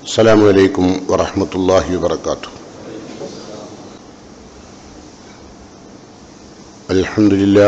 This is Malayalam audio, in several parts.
السلام عليكم ورحمة الله وبركاته الحمد لله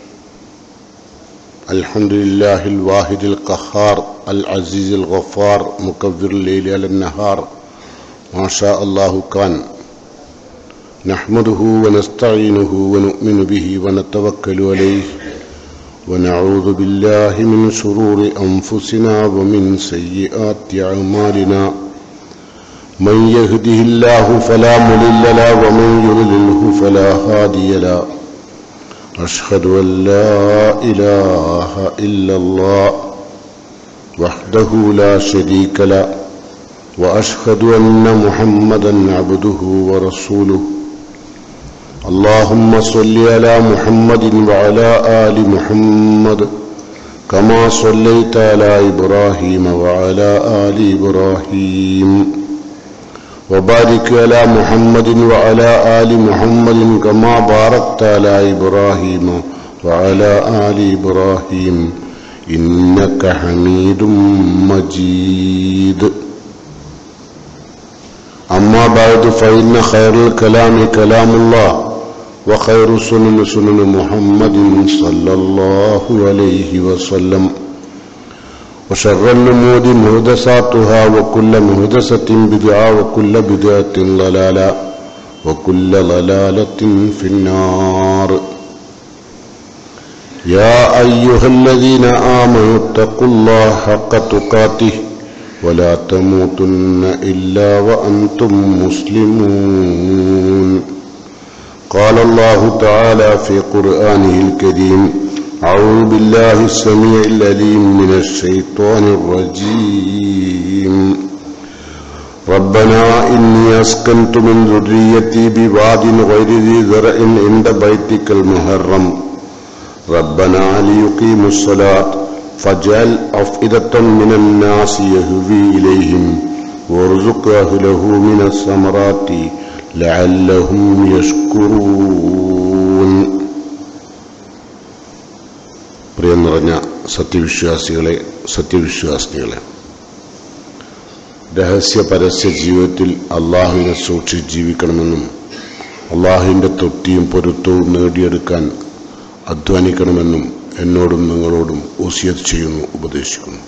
الحمد لله الواحد القهار العزيز الغفار مكبر الليل على النهار ما شاء الله كان نحمده ونستعينه ونؤمن به ونتوكل عليه ونعوذ بالله من شرور أنفسنا ومن سيئات أعمالنا من يهده الله فلا مضل له ومن يضلله فلا هادي له أشهد أن لا إله إلا الله وحده لا شريك له وأشهد أن محمدا عبده ورسوله اللهم صل على محمد وعلى آل محمد كما صليت على إبراهيم وعلى آل إبراهيم وبارك على محمد وعلى آل محمد كما باركت على إبراهيم وعلى آل إبراهيم إنك حميد مجيد أما بعد فإن خير الكلام كلام الله وخير سنن سنن محمد صلى الله عليه وسلم وشر الأمور مهدساتها وكل مهدسة بدعة وكل بدعة ضلالة وكل ضلالة في النار يا أيها الذين آمنوا اتقوا الله حق تقاته ولا تموتن إلا وأنتم مسلمون قال الله تعالى في قرآنه الكريم أعوذ بالله السميع العليم من الشيطان الرجيم ربنا إني أسكنت من ذريتي بواد غير ذي زرع عند بيتك المحرم ربنا ليقيموا الصلاة فاجعل أفئدة من الناس يهوي إليهم وارزق أهله من الثمرات لعلهم يشكرون പ്രിയം നിറഞ്ഞ സത്യവിശ്വാസികളെ സത്യവിശ്വാസികളെ രഹസ്യ പരസ്യ ജീവിതത്തിൽ അള്ളാഹുവിനെ സൂക്ഷിച്ച് ജീവിക്കണമെന്നും അള്ളാഹുവിൻ്റെ തൃപ്തിയും പൊരുത്തവും നേടിയെടുക്കാൻ അധ്വാനിക്കണമെന്നും എന്നോടും നിങ്ങളോടും ഓസിയത്ത് ചെയ്യുന്നു ഉപദേശിക്കുന്നു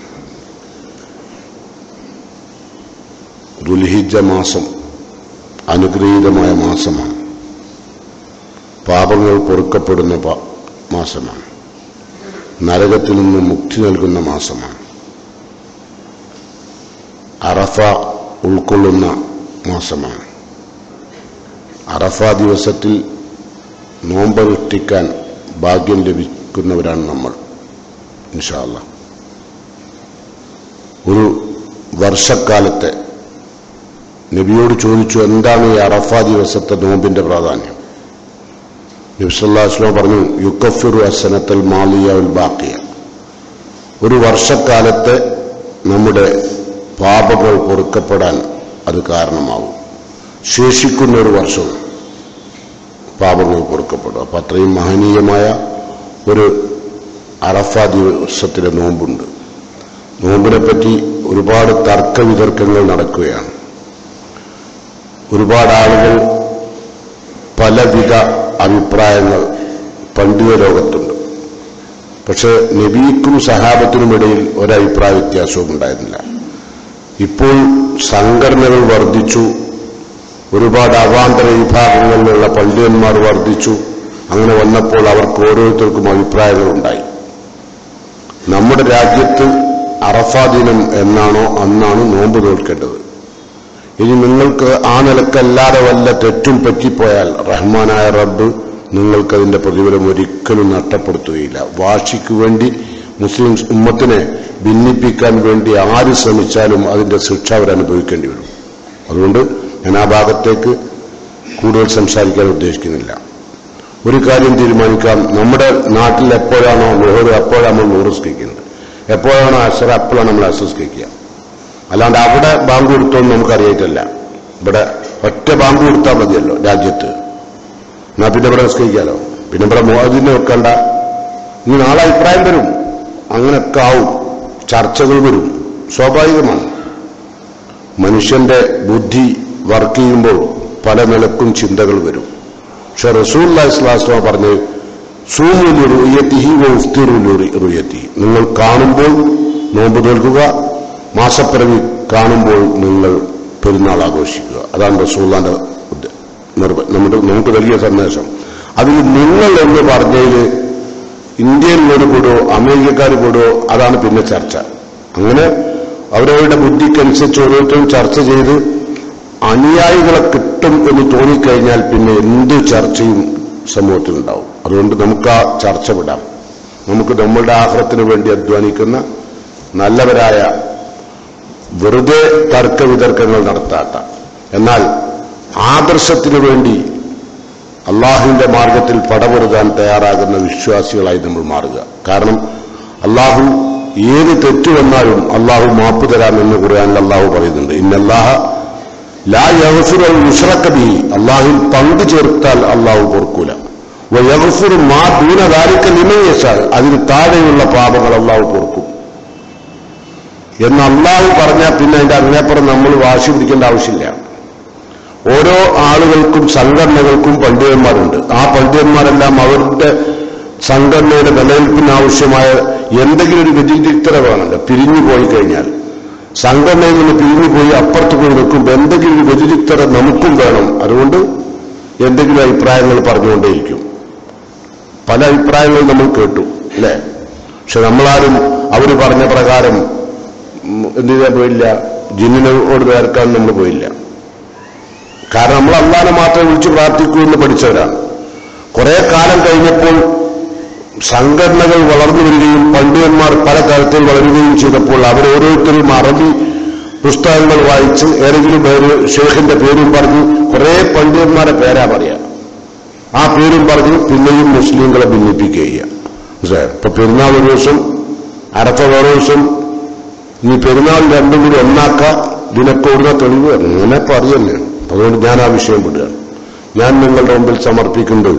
ദുൽഹിജ മാസം അനുഗ്രഹീതമായ മാസമാണ് പാപങ്ങൾ പൊറുക്കപ്പെടുന്ന മാസമാണ് നരകത്തിൽ നിന്ന് മുക്തി നൽകുന്ന മാസമാണ് അറഫ ഉൾക്കൊള്ളുന്ന മാസമാണ് അറഫ ദിവസത്തിൽ നോമ്പനുഷ്ഠിക്കാൻ ഭാഗ്യം ലഭിക്കുന്നവരാണ് നമ്മൾ ഇൻഷാല്ല ഒരു വർഷക്കാലത്തെ നബിയോട് ചോദിച്ചു എന്താണ് ഈ അറഫ ദിവസത്തെ നോമ്പിന്റെ പ്രാധാന്യം നബിസ്വല്ലാസ്ലാം പറഞ്ഞു യുക്കഫിറു അസനത്തൽ മാലിയ ഉൽ ബാക്കിയ ഒരു വർഷക്കാലത്തെ നമ്മുടെ പാപങ്ങൾ പൊറുക്കപ്പെടാൻ അത് കാരണമാവും ശേഷിക്കുന്ന ഒരു വർഷവും പാപങ്ങൾ പൊറുക്കപ്പെടും അപ്പം അത്രയും മഹനീയമായ ഒരു അറഫ ദിവസത്തിലെ നോമ്പുണ്ട് നോമ്പിനെ പറ്റി ഒരുപാട് തർക്കവിതർക്കങ്ങൾ നടക്കുകയാണ് ഒരുപാട് ആളുകൾ പലവിധ അഭിപ്രായങ്ങൾ പണ്ഡിത ലോകത്തുണ്ട് പക്ഷെ നബിക്കും സഹാബത്തിനുമിടയിൽ ഒരഭിപ്രായ വ്യത്യാസവും ഉണ്ടായിരുന്നില്ല ഇപ്പോൾ സംഘടനകൾ വർദ്ധിച്ചു ഒരുപാട് അവാന്തര വിഭാഗങ്ങളിലുള്ള പണ്ഡിതന്മാർ വർദ്ധിച്ചു അങ്ങനെ വന്നപ്പോൾ അവർക്ക് ഓരോരുത്തർക്കും അഭിപ്രായങ്ങളുണ്ടായി നമ്മുടെ രാജ്യത്ത് അറഫാ ദിനം എന്നാണോ അന്നാണ് നോമ്പ് നോൽക്കേണ്ടത് ഇനി നിങ്ങൾക്ക് ആ നിലക്കല്ലാതെ വല്ല തെറ്റും പറ്റിപ്പോയാൽ റഹ്മാനായ റബ്ബ് നിങ്ങൾക്കതിന്റെ പ്രതിഫലം ഒരിക്കലും നഷ്ടപ്പെടുത്തുകയില്ല വാശിക്ക് വേണ്ടി മുസ്ലിം ഉമ്മത്തിനെ ഭിന്നിപ്പിക്കാൻ വേണ്ടി ആര് ശ്രമിച്ചാലും അതിന്റെ ശിക്ഷ അവരനുഭവിക്കേണ്ടി വരും അതുകൊണ്ട് ഞാൻ ആ ഭാഗത്തേക്ക് കൂടുതൽ സംസാരിക്കാൻ ഉദ്ദേശിക്കുന്നില്ല ഒരു കാര്യം തീരുമാനിക്കാം നമ്മുടെ നാട്ടിൽ എപ്പോഴാണോ നുഹറ് അപ്പോഴാണ് നമ്മൾ നൂറുസ്കരിക്കുന്നത് എപ്പോഴാണോ അസർ അപ്പോഴാണ് നമ്മൾ അസസ്കരിക്കുക അല്ലാണ്ട് അവിടെ ബാങ്ക് കൊടുത്തോന്ന് നമുക്കറിയായിട്ടല്ല ഇവിടെ ഒറ്റ ബാങ്ക് കൊടുത്താൽ മതിയല്ലോ രാജ്യത്ത് എന്നാ പിന്നെ ഇവിടെ നിസ്കരിക്കാലോ പിന്നെ ഇവിടെ മോദിനെ വെക്കണ്ട ഇനി നാളെ അഭിപ്രായം വരും അങ്ങനെയൊക്കെ ആവും ചർച്ചകൾ വരും സ്വാഭാവികമാണ് മനുഷ്യന്റെ ബുദ്ധി വർക്ക് ചെയ്യുമ്പോൾ പല നിലക്കും ചിന്തകൾ വരും പക്ഷെ റസൂൽ ഇസ്ലാസ്ലാം പറഞ്ഞ് സൂമുലി റുയത്തിഹി ഉഫ്തിറുലി റുയത്തി നിങ്ങൾ കാണുമ്പോൾ നോമ്പ് നോൽക്കുക മാസപ്പിറവി കാണുമ്പോൾ നിങ്ങൾ പെരുന്നാൾ ആഘോഷിക്കുക അതാണ് റസൂല്ലാന്റെ ഉദ്ദ- നിർവ നമ്മുടെ നമുക്ക് നൽകിയ സന്ദേശം അതിൽ നിങ്ങൾ എന്ന് പറഞ്ഞതിൽ ഇന്ത്യയിൽ പെടോ അമേരിക്കക്കാർ പെടോ അതാണ് പിന്നെ ചർച്ച അങ്ങനെ അവരവരുടെ ബുദ്ധിക്കനുസരിച്ച് ഓരോരുത്തരും ചർച്ച ചെയ്ത് അനുയായികളെ കിട്ടും എന്ന് തോന്നിക്കഴിഞ്ഞാൽ പിന്നെ എന്ത് ചർച്ചയും സമൂഹത്തിലുണ്ടാവും അതുകൊണ്ട് നമുക്ക് ആ ചർച്ച വിടാം നമുക്ക് നമ്മളുടെ ആഹ്റത്തിന് വേണ്ടി അധ്വാനിക്കുന്ന നല്ലവരായ വെറുതെ തർക്ക വിതർക്കങ്ങൾ നടത്താത്ത എന്നാൽ ആദർശത്തിനു വേണ്ടി അള്ളാഹുവിന്റെ മാർഗത്തിൽ പടപൊരുതാൻ തയ്യാറാകുന്ന വിശ്വാസികളായി നമ്മൾ മാറുക കാരണം അള്ളാഹു ഏത് തെറ്റ് വന്നാലും അള്ളാഹു മാപ്പ് തരാമെന്ന് ഖുർആനിൽ അള്ളാഹു പറയുന്നുണ്ട് ഇന്നല്ലാഹ ലാ യഗ്ഫിറു യുശ്റക ബിഹി അള്ളാഹുവിൽ പങ്കു ചേർത്താൽ അള്ളാഹു പൊറുക്കൂല വയഗ്ഫിറു മാ ദൂന ദാലിക ലിമൻ യശാ അതിന് താഴെയുള്ള പാപങ്ങൾ അള്ളാഹു പൊറുക്കും എന്ന് അള്ളാഹു പറഞ്ഞാൽ പിന്നെ അതിന്റെ അങ്ങേപ്പുറം നമ്മൾ വാശി പിടിക്കേണ്ട ആവശ്യമില്ല ഓരോ ആളുകൾക്കും സംഘടനകൾക്കും പണ്ഡിതന്മാരുണ്ട് ആ പണ്ഡിതന്മാരെല്ലാം അവരുടെ സംഘടനയുടെ നിലനിൽപ്പിന് ആവശ്യമായ എന്തെങ്കിലും ഒരു വ്യതിരിക്തത വേണമല്ലോ പിരിഞ്ഞു പോയി കഴിഞ്ഞാൽ സംഘടനയിൽ നിന്ന് പിരിഞ്ഞു പോയി അപ്പുറത്ത് പോയി നിൽക്കുമ്പോൾ എന്തെങ്കിലും ഒരു വ്യതിരിക്തത നമുക്കും വേണം അതുകൊണ്ട് എന്തെങ്കിലും അഭിപ്രായങ്ങൾ പറഞ്ഞുകൊണ്ടേയിരിക്കും പല അഭിപ്രായങ്ങളും നമ്മൾ കേട്ടു അല്ലേ പക്ഷെ നമ്മളാരും അവർ പറഞ്ഞ പ്രകാരം ഉം, എന്ത് ചെയ്യാൻ പോയില്ല ജിന്നിനോട് വേർക്കാൻ നമ്മൾ പോയില്ല കാരണം നമ്മൾ അള്ളാനെ മാത്രമേ വിളിച്ച് പ്രാർത്ഥിക്കൂ എന്ന് പഠിച്ചവരാണ് കുറെ കാലം കഴിഞ്ഞപ്പോൾ സംഘടനകൾ വളർന്നു വരികയും പണ്ഡിതന്മാർ പല തരത്തിൽ വളരുകയും ചെയ്തപ്പോൾ അവർ ഓരോരുത്തരും അറബി പുസ്തകങ്ങൾ വായിച്ച് ഏതെങ്കിലും പേര് ഷേഖിന്റെ പേരും പറഞ്ഞ് കുറെ പണ്ഡിതന്മാരെ പേരാ പറയാ ആ പേരും പറഞ്ഞ് പിന്നെയും മുസ്ലിങ്ങളെ ഭിന്നിപ്പിക്കുക ചെയ്യുക മനസ്സിലായോ ഇപ്പൊ പെരുന്നാൾ ഒരു ദിവസം അരഫ വേറെ ദിവസം ഇനി പെരുന്നാൾ രണ്ടും കൂടി ഒന്നാക്ക ദിനക്കൂടുന്ന തെളിവ് അങ്ങനെ പറയുന്നേ അതുകൊണ്ട് ഞാൻ ആ വിഷയം വിടുകയാണ് ഞാൻ നിങ്ങളുടെ മുമ്പിൽ സമർപ്പിക്കുന്നത്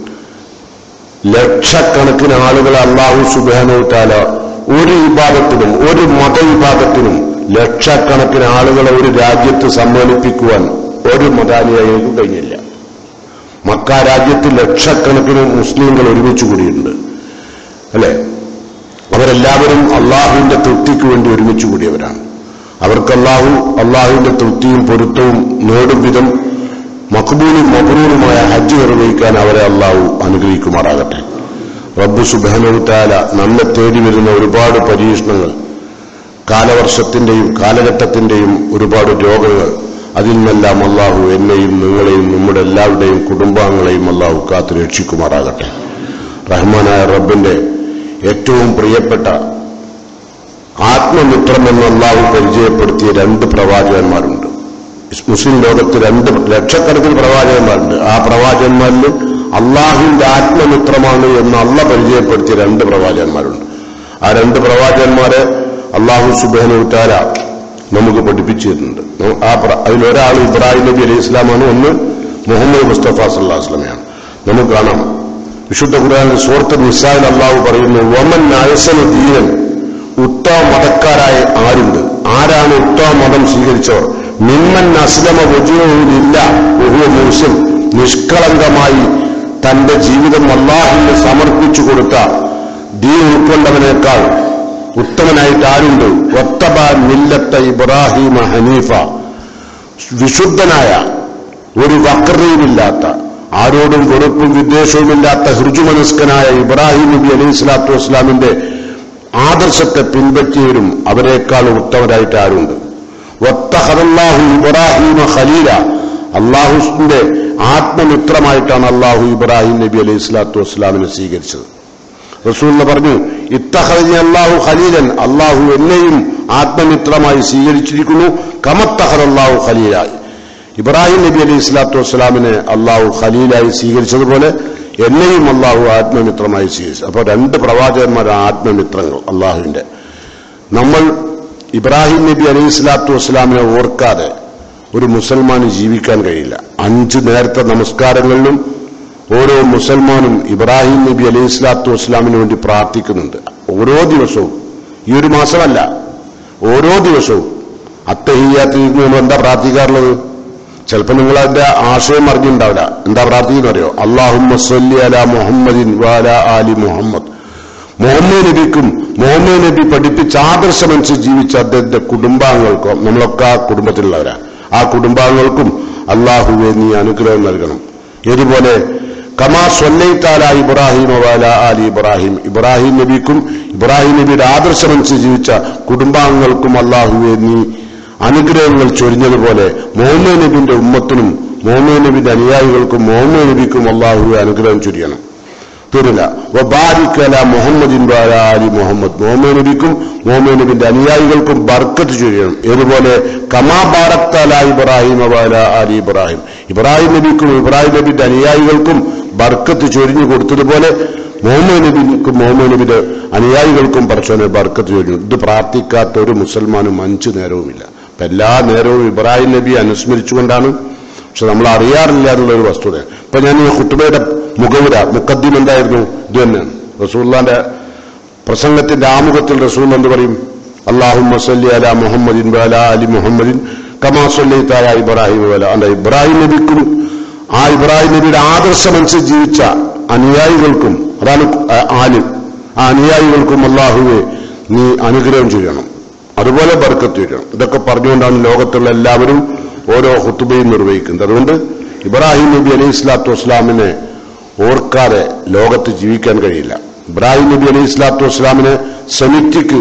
ലക്ഷക്കണക്കിന് ആളുകളെ അള്ളാഹു സുബാനോത്താല ഒരു വിഭാഗത്തിനും ഒരു മതവിഭാഗത്തിനും ലക്ഷക്കണക്കിന് ആളുകളെ ഒരു രാജ്യത്ത് സമ്മേളിപ്പിക്കുവാൻ ഒരു മതാനുയായിക്കും കഴിഞ്ഞില്ല മക്ക രാജ്യത്ത് ലക്ഷക്കണക്കിന് മുസ്ലിങ്ങൾ ഒരുമിച്ച് കൂടിയിട്ടുണ്ട് അല്ലേ അവരെല്ലാവരും അള്ളാഹുവിന്റെ തൃപ്തിക്ക് വേണ്ടി ഒരുമിച്ച് കൂടിയവരാണ് അവർക്ക് അള്ളാഹു അള്ളാഹുവിന്റെ തൃപ്തിയും പൊരുത്തവും നേടും വിധം മഖബൂലും മബറൂറുമായ ഹജ്ജ് നിർവഹിക്കാൻ അവരെ അള്ളാഹു അനുഗ്രഹിക്കുമാറാകട്ടെ റബ്ബു സുബാനുത്താല നമ്മെ തേടി വരുന്ന ഒരുപാട് പരീക്ഷണങ്ങൾ കാലവർഷത്തിന്റെയും കാലഘട്ടത്തിന്റെയും ഒരുപാട് രോഗങ്ങൾ അതിൽ നിന്നെല്ലാം അള്ളാഹു എന്നെയും നിങ്ങളെയും നമ്മുടെ എല്ലാവരുടെയും കുടുംബാംഗങ്ങളെയും അള്ളാഹു കാത്തു രക്ഷിക്കുമാറാകട്ടെ റഹ്മാനായ റബ്ബിന്റെ ഏറ്റവും പ്രിയപ്പെട്ട ആത്മമിത്രമെന്ന് അള്ളാഹു പരിചയപ്പെടുത്തിയ രണ്ട് പ്രവാചകന്മാരുണ്ട് മുസ്ലിം ലോകത്ത് രണ്ട് ലക്ഷക്കണക്കിന് പ്രവാചകന്മാരുണ്ട് ആ പ്രവാചകന്മാരിൽ അള്ളാഹുവിന്റെ ആത്മമിത്രമാണ് എന്ന് അള്ള പരിചയപ്പെടുത്തിയ രണ്ട് പ്രവാചകന്മാരുണ്ട് ആ രണ്ട് പ്രവാചകന്മാരെ അള്ളാഹു സുബാനുത്താര നമുക്ക് പഠിപ്പിച്ചു തരുന്നുണ്ട് ആ പ്ര- അതിലൊരാൾ ഇബ്രാഹിം നബി അലൈഹി ഇസ്ലാമാണ് ഒന്ന് മുഹമ്മദ് മുസ്തഫ സല്ലാ വസ്ലമയാണ് നമുക്ക് കാണാം വിശുദ്ധ ഖുർആാനിൽ സൂറത്ത് നിസായിൽ അള്ളാഹു പറയുന്നു വമൻ അയസന ദീനൻ ഉത്തമ മതക്കാരായ ആരുണ്ട് ആരാണ് ഉത്തമ മതം സ്വീകരിച്ചവർ നിമ്മൻ അസ്ലമ വജുവില്ല ബഹുവ മൂസ്യം നിഷ്കളങ്കമായി തന്റെ ജീവിതം അള്ളാഹുവിന് സമർപ്പിച്ചു കൊടുത്ത ദീൻ ഉൾക്കൊണ്ടവനേക്കാൾ ഉത്തമനായിട്ട് ആരുണ്ട് ഒത്തബ മില്ലത്ത ഇബ്രാഹിമ ഹനീഫ വിശുദ്ധനായ ഒരു വക്രതയുമില്ലാത്ത ആരോടും വെറുപ്പും വിദ്വേഷവുമില്ലാത്ത ഹൃജുമനസ്കനായ ഇബ്രാഹിം നബി അലൈഹി സ്വലാത്തു വസ്ലാമിന്റെ ആദർശത്തെ പിൻപറ്റിയവരും അവരെക്കാൾ ഉത്തമരായിട്ട് ആരുണ്ട് വത്തഹദല്ലാഹു ഇബ്രാഹിമ ഖലീല അള്ളാഹുവിന്റെ ആത്മമിത്രമായിട്ടാണ് അള്ളാഹു ഇബ്രാഹിം നബി അലൈഹി സ്വലാത്തു വസ്ലാമിനെ സ്വീകരിച്ചത് റസൂൽ പറഞ്ഞു ഇത്തഹദി അള്ളാഹു ഖലീലൻ അള്ളാഹു എന്നെയും ആത്മമിത്രമായി സ്വീകരിച്ചിരിക്കുന്നു കമത്തഹദ് അള്ളാഹു ഖലീലായി ഇബ്രാഹിം നബി അലൈഹി സ്വലാത്തു വസ്സലാമിനെ അള്ളാഹു ഖലീലായി സ്വീകരിച്ചതുപോലെ എന്നെയും അള്ളാഹു ആത്മമിത്രമായി സ്വീകരിച്ചു അപ്പോൾ രണ്ട് പ്രവാചകന്മാരാണ് ആത്മമിത്രങ്ങൾ അള്ളാഹുവിന്റെ നമ്മൾ ഇബ്രാഹിം നബി അലൈഹി സ്വലാത്തു വസ്സലാമിനെ ഓർക്കാതെ ഒരു മുസൽമാന് ജീവിക്കാൻ കഴിയില്ല അഞ്ച് നേരത്തെ നമസ്കാരങ്ങളിലും ഓരോ മുസൽമാനും ഇബ്രാഹിം നബി അലൈഹി സ്വലാത്തു വസ്സലാമിന് വേണ്ടി പ്രാർത്ഥിക്കുന്നുണ്ട് ഓരോ ദിവസവും ഈ ഒരു മാസമല്ല ഓരോ ദിവസവും അത്തഹിയാത്തിൽ എന്താ പ്രാർത്ഥിക്കാറുള്ളത് ചിലപ്പോൾ നിങ്ങൾ അതിന്റെ ആശയം അറിഞ്ഞിട്ടുണ്ടാവില്ല എന്താ പ്രാർത്ഥിക്കുന്ന അറിയോ അള്ളാഹുമ്മ സല്ലി അല മുഹമ്മദിൻ വാല ആലി മുഹമ്മദ് മുഹമ്മദ് നബിക്കും മുഹമ്മദ് നബി പഠിപ്പിച്ച ആദർശമനുസരിച്ച് ജീവിച്ച അദ്ദേഹത്തിന്റെ കുടുംബാംഗങ്ങൾക്കും നമ്മളൊക്കെ ആ കുടുംബത്തിലുള്ളവരാ ആ കുടുംബാംഗങ്ങൾക്കും അള്ളാഹുവെ നീ അനുഗ്രഹം നൽകണം ഇതുപോലെ കമാ സ്വല്ലൈത്താല ഇബ്രാഹിം വാല ആലി ഇബ്രാഹിം ഇബ്രാഹിം നബിക്കും ഇബ്രാഹിം നബിയുടെ ആദർശമനുസരിച്ച് ജീവിച്ച കുടുംബാംഗങ്ങൾക്കും അള്ളാഹുവെ നീ അനുഗ്രഹങ്ങൾ ചൊരിഞ്ഞതുപോലെ മുഹമ്മദ് നബിന്റെ ഉമ്മത്തിനും മുഹമ്മദ് നബിന്റെ അനുയായികൾക്കും മുഹമ്മദ് നബിക്കും അള്ളാഹുവെ അനുഗ്രഹം ചൊരിയണം തീരില്ല വബാരിക്കല മുഹമ്മദിൻ വാല അലി മുഹമ്മദ് മുഹമ്മദ് നബിക്കും മുഹമ്മദ് നബിന്റെ അനുയായികൾക്കും ബർക്കത്ത് ചൊരിയണം ഇതുപോലെ കമാ ബാറക്തല ഇബ്രാഹിം വാല അലി ഇബ്രാഹിം ഇബ്രാഹിം നബിക്കും ഇബ്രാഹിം നബിന്റെ അനുയായികൾക്കും ബർക്കത്ത് ചൊരിഞ്ഞു കൊടുത്തതുപോലെ മുഹമ്മദ് നബിക്കും മുഹമ്മദ് നബിയുടെ അനുയായികൾക്കും പറച്ചോനെ ബർക്കത്ത് ചൊരിഞ്ഞു ഇത് പ്രാർത്ഥിക്കാത്ത ഒരു മുസൽമാനും അഞ്ചു നേരവുമില്ല അപ്പൊ എല്ലാ നേരവും ഇബ്രാഹിം നബിയെ അനുസ്മരിച്ചുകൊണ്ടാണ് പക്ഷെ നമ്മൾ അറിയാറില്ല എന്നുള്ള ഒരു വസ്തുത ഇപ്പൊ ഞാൻ ഈ കുട്ടുബയുടെ മുഖവുര മുക്കദ്ദീം എന്തായിരുന്നു ഇത് തന്നെയാണ് റസൂല്ലാന്റെ പ്രസംഗത്തിന്റെ ആമുഖത്തിൽ റസൂൽ എന്ത് പറയും അള്ളാഹും മസല്ലി അല മുഹമ്മദിൻ വല അലി മുഹമ്മദിൻ കമാ സല്ലൈത്തായ ഇബ്രാഹിം വല അല്ല ഇബ്രാഹിം നബിക്കും ആ ഇബ്രാഹിം നബിയുടെ ആദർശമനുസരിച്ച് ജീവിച്ച അനുയായികൾക്കും അതാണ് ആ- ആല് ആ അനുയായികൾക്കും അള്ളാഹുവെ നീ അനുഗ്രഹം ചെയ്യണം അതുപോലെ ബർക്കത്ത് ചെയ്യണം ഇതൊക്കെ പറഞ്ഞുകൊണ്ടാണ് ലോകത്തുള്ള എല്ലാവരും ഓരോ ഹുത്തുബയും നിർവഹിക്കുന്നത് അതുകൊണ്ട് ഇബ്രാഹിം നബി അലൈഹി സ്വലാത്തു വസ്ലാമിനെ ഓർക്കാതെ ലോകത്ത് ജീവിക്കാൻ കഴിയില്ല ഇബ്രാഹിം നബി അലൈഹി സ്വലാത്തു വസ്ലാമിനെ സെമിറ്റിക്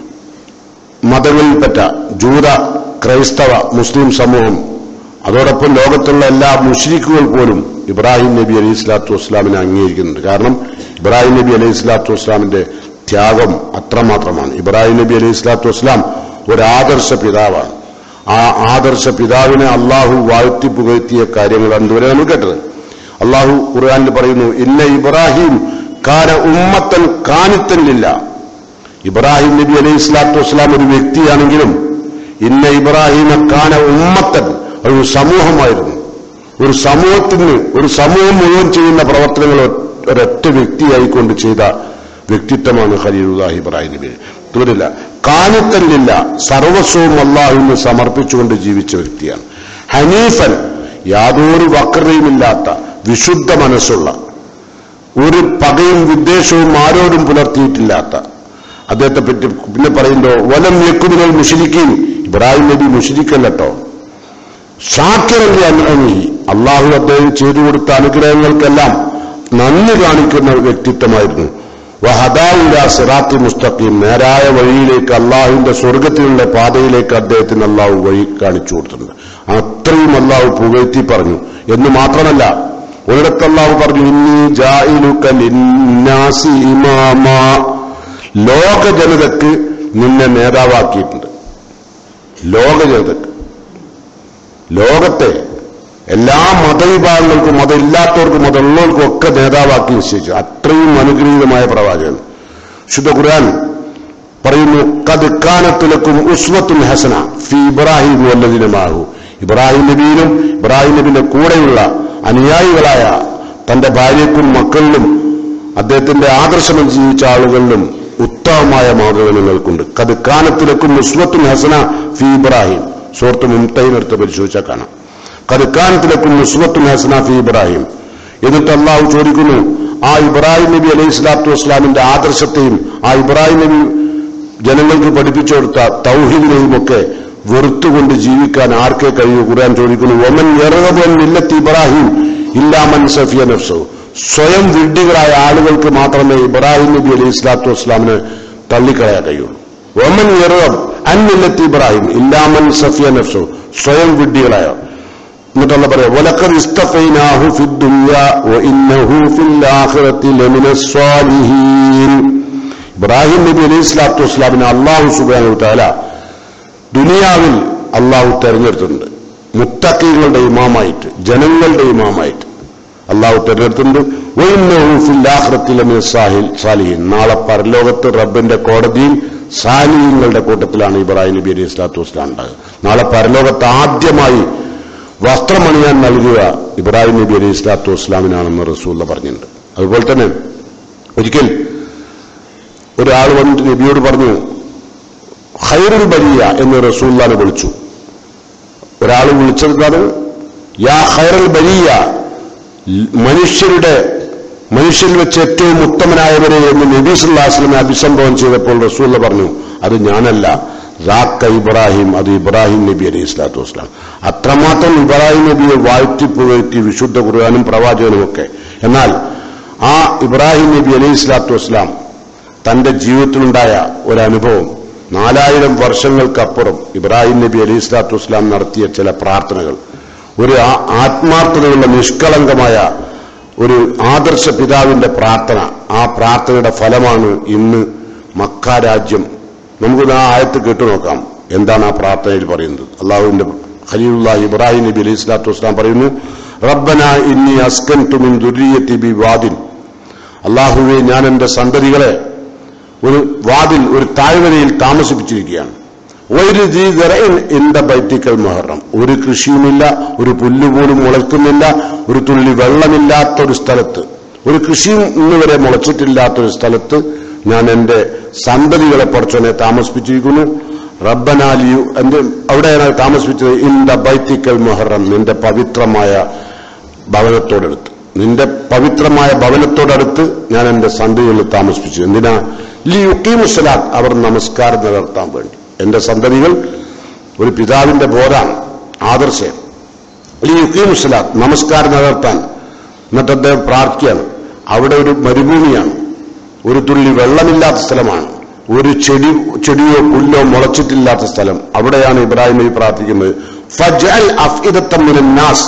മതങ്ങളിൽപ്പെട്ട ജൂത ക്രൈസ്തവ മുസ്ലിം സമൂഹം അതോടൊപ്പം ലോകത്തുള്ള എല്ലാ മുഷ്രിഖുകൾ പോലും ഇബ്രാഹിം നബി അലൈഹി സ്വലാത്തു വസ്ലാമിനെ അംഗീകരിക്കുന്നുണ്ട് കാരണം ഇബ്രാഹിം നബി അലൈഹി സ്വലാത്തു വസ്ലാമിന്റെ ത്യാഗം അത്രമാത്രമാണ് ഇബ്രാഹിം നബി അലൈഹി സ്വലാത്തു വസ്ലാം ഒരു ആദർശ പിതാവാണ് ആ ആദർശ പിതാവിനെ അള്ളാഹു വാഴ്ത്തി പുകഴ്ത്തിയ കാര്യങ്ങളാണ് ഇതുവരെ നമ്മൾ കേട്ടത് അള്ളാഹു ഖുർആാനിൽ പറയുന്നു ഇന്ന ഇബ്രാഹിം കാന ഉമ്മത്തൻ കാനിത്തനില്ല ഇബ്രാഹിം നബി അലൈഹി സ്വലാത്തു വസ്സലാം ഒരു വ്യക്തിയാണെങ്കിലും ഇന്ന ഇബ്രാഹിമ കാന ഉമ്മത്തൻ ഒരു സമൂഹമായിരുന്നു ഒരു സമൂഹത്തിന് ഒരു സമൂഹം മുഴുവൻ ചെയ്യുന്ന പ്രവർത്തനങ്ങൾ ഒ- ഒരൊറ്റ വ്യക്തിയായിക്കൊണ്ട് ചെയ്ത വ്യക്തിത്വമാണ് ഖലീലുല്ലാഹി ഇബ്രാഹിം നബി തീരില്ല കാനിത്തല്ലില്ല സർവസ്വവും അള്ളാഹുവിന് സമർപ്പിച്ചുകൊണ്ട് ജീവിച്ച വ്യക്തിയാണ് ഹനീഫൻ യാതൊരു വക്രതയുമില്ലാത്ത വിശുദ്ധ മനസ്സുള്ള ഒരു പകയും വിദ്വേഷവും ആരോടും പുലർത്തിയിട്ടില്ലാത്ത അദ്ദേഹത്തെ പറ്റി പിന്നെ പറയുമ്പോ വലം യക്കുമിനൽ മുഷിരിക്കും ഇബ്രാഹിം നബി മുഷിരിക്കല്ലോ ഷാക്കിറന്റെ അനുഭവി അള്ളാഹു അദ്ദേഹം ചെയ്തു കൊടുത്ത അനുഗ്രഹങ്ങൾക്കെല്ലാം നന്ദി കാണിക്കുന്ന വ്യക്തിത്വമായിരുന്നു വഹദാവുല സിറാത്തി മുസ്തഖീം നേരായ വഴിയിലേക്ക് അള്ളാഹുവിന്റെ സ്വർഗത്തിലുള്ള പാതയിലേക്ക് അദ്ദേഹത്തിന് അള്ളാഹു വഴി കാണിച്ചു കൊടുത്തിട്ടുണ്ട് അത്രയും അള്ളാഹു പുകഴ്ത്തി പറഞ്ഞു എന്ന് മാത്രമല്ല ഒരിടത്ത് അള്ളാഹു പറഞ്ഞു ഇന്നി ജായിലുക ലിന്നാസി ഇമാമാ ലോക ജനതക്ക് നിന്നെ നേതാവാക്കിയിട്ടുണ്ട് ലോക ജനതക്ക് ലോകത്തെ എല്ലാ മതവിഭാഗങ്ങൾക്കും മതമില്ലാത്തവർക്കും മതമുള്ളവർക്കും ഒക്കെ നേതാവാക്കി നിശ്ചയിച്ചു അത്രയും അനുഗ്രഹീതമായ പ്രവാചകൻ ശുദ്ധ ഖുർആൻ പറയുന്നു കത് കാനത്തിലക്കും ഉസ്വത്തുൽ ഹസന ഫി ഇബ്രാഹിം വല്ലതിനുമാകൂ ഇബ്രാഹിം നബിയിലും ഇബ്രാഹിം നബിന്റെ കൂടെയുള്ള അനുയായികളായ തന്റെ ഭാര്യക്കും മക്കളിലും അദ്ദേഹത്തിന്റെ ആദർശം ജീവിച്ച ആളുകളിലും ഉത്തമമായ മാതൃക നിങ്ങൾക്കുണ്ട് കത് കാനത്തിലക്കും ഉസ്വത്തുൽ ഹസന ഫി ഇബ്രാഹിം സുഹൃത്ത് മുംതൈനെടുത്ത് പരിശോധിച്ചാൽ കാണാം കരുക്കാനത്തിലേക്കും നുസ്വത്തുൽ ഹസന ഫി ഇബ്രാഹിം എന്നിട്ട് അള്ളാഹു ചോദിക്കുന്നു ആ ഇബ്രാഹിം നബി അലൈഹി സ്വലാത്തു വസ്ലാമിന്റെ ആദർശത്തെയും ആ ഇബ്രാഹിം നബി ജനങ്ങൾക്ക് പഠിപ്പിച്ചു കൊടുത്ത തൗഹീദിനെയും ഒക്കെ വെറുത്തുകൊണ്ട് ജീവിക്കാൻ ആർക്കേ കഴിയൂ ഖുർആൻ ചോദിക്കുന്നു ഒമൻ എറബൻ ഇല്ലത്ത് ഇബ്രാഹിം ഇല്ലാമൻ സഫിയ നഫ്സു സ്വയം വിഡ്ഢികളായ ആളുകൾക്ക് മാത്രമേ ഇബ്രാഹിം നബി അലൈഹി സ്വലാത്തു വസ്ലാമിനെ തള്ളിക്കളയാൻ കഴിയുള്ളൂ ഒമൻ എറബ് അന്നില്ലത്ത് ഇബ്രാഹിം ഇല്ലാമൻ സഫിയ നഫ്സു സ്വയം വിഡ്ഢികളായ എന്നിട്ടുള്ള പറയാം വലക്കർ ഇസ്തഫൈനാഹു ഫിദ്ദുനിയ വഇന്നഹു ഫിൽ ആഖിറതി ലമിന സ്വാലിഹീൻ ഇബ്രാഹിം നബി അലൈഹി സ്വലാത്തു വസ്സലാമിനെ അള്ളാഹു സുബ്ഹാനഹു തആല ദുനിയാവിൽ അള്ളാഹു തെരഞ്ഞെടുത്തിട്ടുണ്ട് മുത്തക്കീങ്ങളുടെ ഇമാമായിട്ട് ജനങ്ങളുടെ ഇമാമായിട്ട് അള്ളാഹു തെരഞ്ഞെടുത്തിട്ടുണ്ട് വഇന്നഹു ഫിൽ ആഖിറതി ലമിന സാഹിൽ സാലിഹീൻ നാളെ പരലോകത്ത് റബ്ബിന്റെ കോടതിയിൽ സാലിഹീങ്ങളുടെ കൂട്ടത്തിലാണ് ഇബ്രാഹിം നബി അലൈഹി സ്വലാത്തു വസ്സലാം ഉണ്ടാകുക നാളെ പരലോകത്ത് ആദ്യമായി വസ്ത്രമണിയാൻ നൽകുക ഇബ്രാഹിം നബി അലൈഹി സ്വലാത്തു വസ്സലാമിനാണെന്ന് റസൂല്ല പറഞ്ഞിട്ടുണ്ട് അതുപോലെ തന്നെ ഒരിക്കൽ ഒരാൾ വന്നിട്ട് നബിയോട് പറഞ്ഞു ഖൈറുൽ ബരിയ എന്ന് റസൂല്ലാനെ വിളിച്ചു ഒരാൾ വിളിച്ചതാണ് യാ ഖൈറുൽ ബരിയ മനുഷ്യരുടെ മനുഷ്യരിൽ വെച്ച് ഏറ്റവും ഉത്തമനായവരെ എന്ന് നബി സുല്ലാസ്ലമെ അഭിസംബോധന ചെയ്തപ്പോൾ റസൂല്ല പറഞ്ഞു അത് ഞാനല്ല റാക്ക ഇബ്രാഹിം അത് ഇബ്രാഹിം നബി അലൈഹി സ്വലാത്തു വസ്സലാം അത്രമാത്രം ഇബ്രാഹിം നബിയെ വാഴ്ത്തി പുകഴ്ത്തി വിശുദ്ധ ഖുർആാനും പ്രവാചകനും ഒക്കെ എന്നാൽ ആ ഇബ്രാഹിം നബി അലൈഹി സ്വലാത്തു വസ്സലാം തന്റെ ജീവിതത്തിലുണ്ടായ ഒരനുഭവം നാലായിരം വർഷങ്ങൾക്കപ്പുറം ഇബ്രാഹിം നബി അലൈഹി സ്വലാത്തു വസ്സലാം നടത്തിയ ചില പ്രാർത്ഥനകൾ ഒരു ആ- ആത്മാർത്ഥതയുള്ള നിഷ്കളങ്കമായ ഒരു ആദർശ പിതാവിന്റെ പ്രാർത്ഥന ആ പ്രാർത്ഥനയുടെ ഫലമാണ് ഇന്ന് മക്ക രാജ്യം നമുക്ക് ആ ആയത്ത് കേട്ടു നോക്കാം എന്താണ് ആ പ്രാർത്ഥനയിൽ പറയുന്നത് അള്ളാഹുവിന്റെ ഖലീലുള്ള ഇബ്രാഹിം നബി അലൈഹി സ്വലാത്തു വസ്സലാം പറയുന്നു റബ്ബന ഇന്നി അസ്കൻ തുമിൻ ദുരിയത്തി ബി വാദിൻ അള്ളാഹുവെ ഞാൻ എന്റെ സന്തതികളെ ഒരു വാതിൽ ഒരു താഴ്വരയിൽ താമസിപ്പിച്ചിരിക്കുകയാണ് ഒരു എന്റെ ബൈത്തിക്കൽ മഹറം ഒരു കൃഷിയുമില്ല ഒരു പുല്ലുപോലും മുളയ്ക്കുന്നില്ല ഒരു തുള്ളി വെള്ളമില്ലാത്ത ഒരു സ്ഥലത്ത് ഒരു കൃഷിയും ഇന്ന് വരെ മുളച്ചിട്ടില്ലാത്ത ഒരു സ്ഥലത്ത് ഞാൻ എന്റെ സന്തതികളെ പഠിച്ചോനെ താമസിപ്പിച്ചിരിക്കുന്നു റബ്ബനാലിയു എന്റെ അവിടെയാണ് താമസിപ്പിച്ചത് ഇൻ ദ ബൈത്തിക്കൽ മഹറം നിന്റെ പവിത്രമായ ഭവനത്തോടടുത്ത് നിന്റെ പവിത്രമായ ഭവനത്തോടടുത്ത് ഞാൻ എന്റെ സന്തതികളിൽ താമസിപ്പിച്ചു എന്തിനാ ലി യുക്കീമുസലാത്ത് അവർ നമസ്കാരം നിലനിർത്താൻ വേണ്ടി എന്റെ സന്തതികൾ ഒരു പിതാവിന്റെ ബോധാണ് ആദർശം ലി യുക്കീമുസലാത്ത് നമസ്കാരം നിലനിർത്താൻ എന്നിട്ട് അദ്ദേഹം പ്രാർത്ഥിക്കുകയാണ് അവിടെ ഒരു മരുഭൂമിയാണ് ഒരു തുള്ളി വെള്ളമില്ലാത്ത സ്ഥലമാണ് ഒരു ചെടി ചെടിയോ പുല്ലോ മുളച്ചിട്ടില്ലാത്ത സ്ഥലം അവിടെയാണ് ഇബ്രാഹിം നബി പ്രാർത്ഥിക്കുന്നത് ഫജൽ അഫ്ഇദത്തമ്മിൻ നാസ്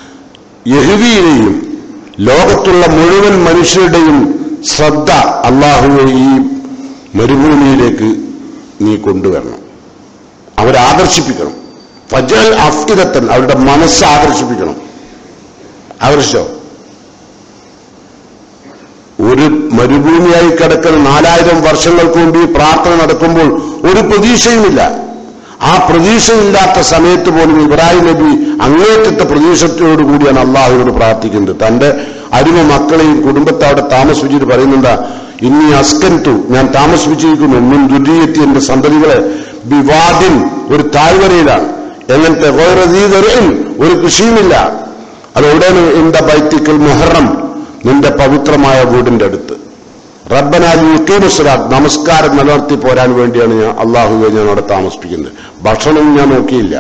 യഹുവിയിലെയും ലോകത്തുള്ള മുഴുവൻ മനുഷ്യരുടെയും ശ്രദ്ധ അള്ളാഹുവെ ഈ മരുഭൂമിയിലേക്ക് നീ കൊണ്ടുവരണം അവരെ ആകർഷിപ്പിക്കണം ഫജൽ അഫ്ഇദത്തൻ അവരുടെ മനസ്സ് ആകർഷിപ്പിക്കണം ആകർഷിച്ചോ ഒരു മരുഭൂമിയായി കിടക്കുന്ന നാലായിരം വർഷങ്ങൾക്ക് മുമ്പ് ഈ പ്രാർത്ഥന നടക്കുമ്പോൾ ഒരു പ്രതീക്ഷയുമില്ല ആ പ്രതീക്ഷയില്ലാത്ത സമയത്ത് പോലും ഇബ്രാഹിം നബി അങ്ങേറ്റത്തെ പ്രതീക്ഷത്തോടു കൂടിയാണ് അള്ളാഹുവിനോട് പ്രാർത്ഥിക്കുന്നത് തന്റെ അരുമ മക്കളെയും കുടുംബത്തെ അവിടെ താമസിപ്പിച്ചിട്ട് പറയുന്നുണ്ട് ഇനി അസ്കൻതു ഞാൻ താമസിപ്പിച്ചിരിക്കുന്നു മുൻ ദുരീയത്തി എന്റെ സന്തതികളെ വിവാദിൻ ഒരു താഴ്വരയിലാണ് എങ്ങനത്തെ വേറെയും ഒരു കൃഷിയുമില്ല അതെവിടെയാണ് എന്റെ ബൈത്തിക്കൽ മുഹറം നിന്റെ പവിത്രമായ വീടിന്റെ അടുത്ത് റബ്ബനാൽ യുക്കീമുസ്ലാത്ത് നമസ്കാരം നിലനിർത്തി പോരാൻ വേണ്ടിയാണ് ഞാൻ അള്ളാഹുവെ ഞാൻ അവിടെ താമസിപ്പിക്കുന്നത് ഭക്ഷണം ഞാൻ നോക്കിയില്ല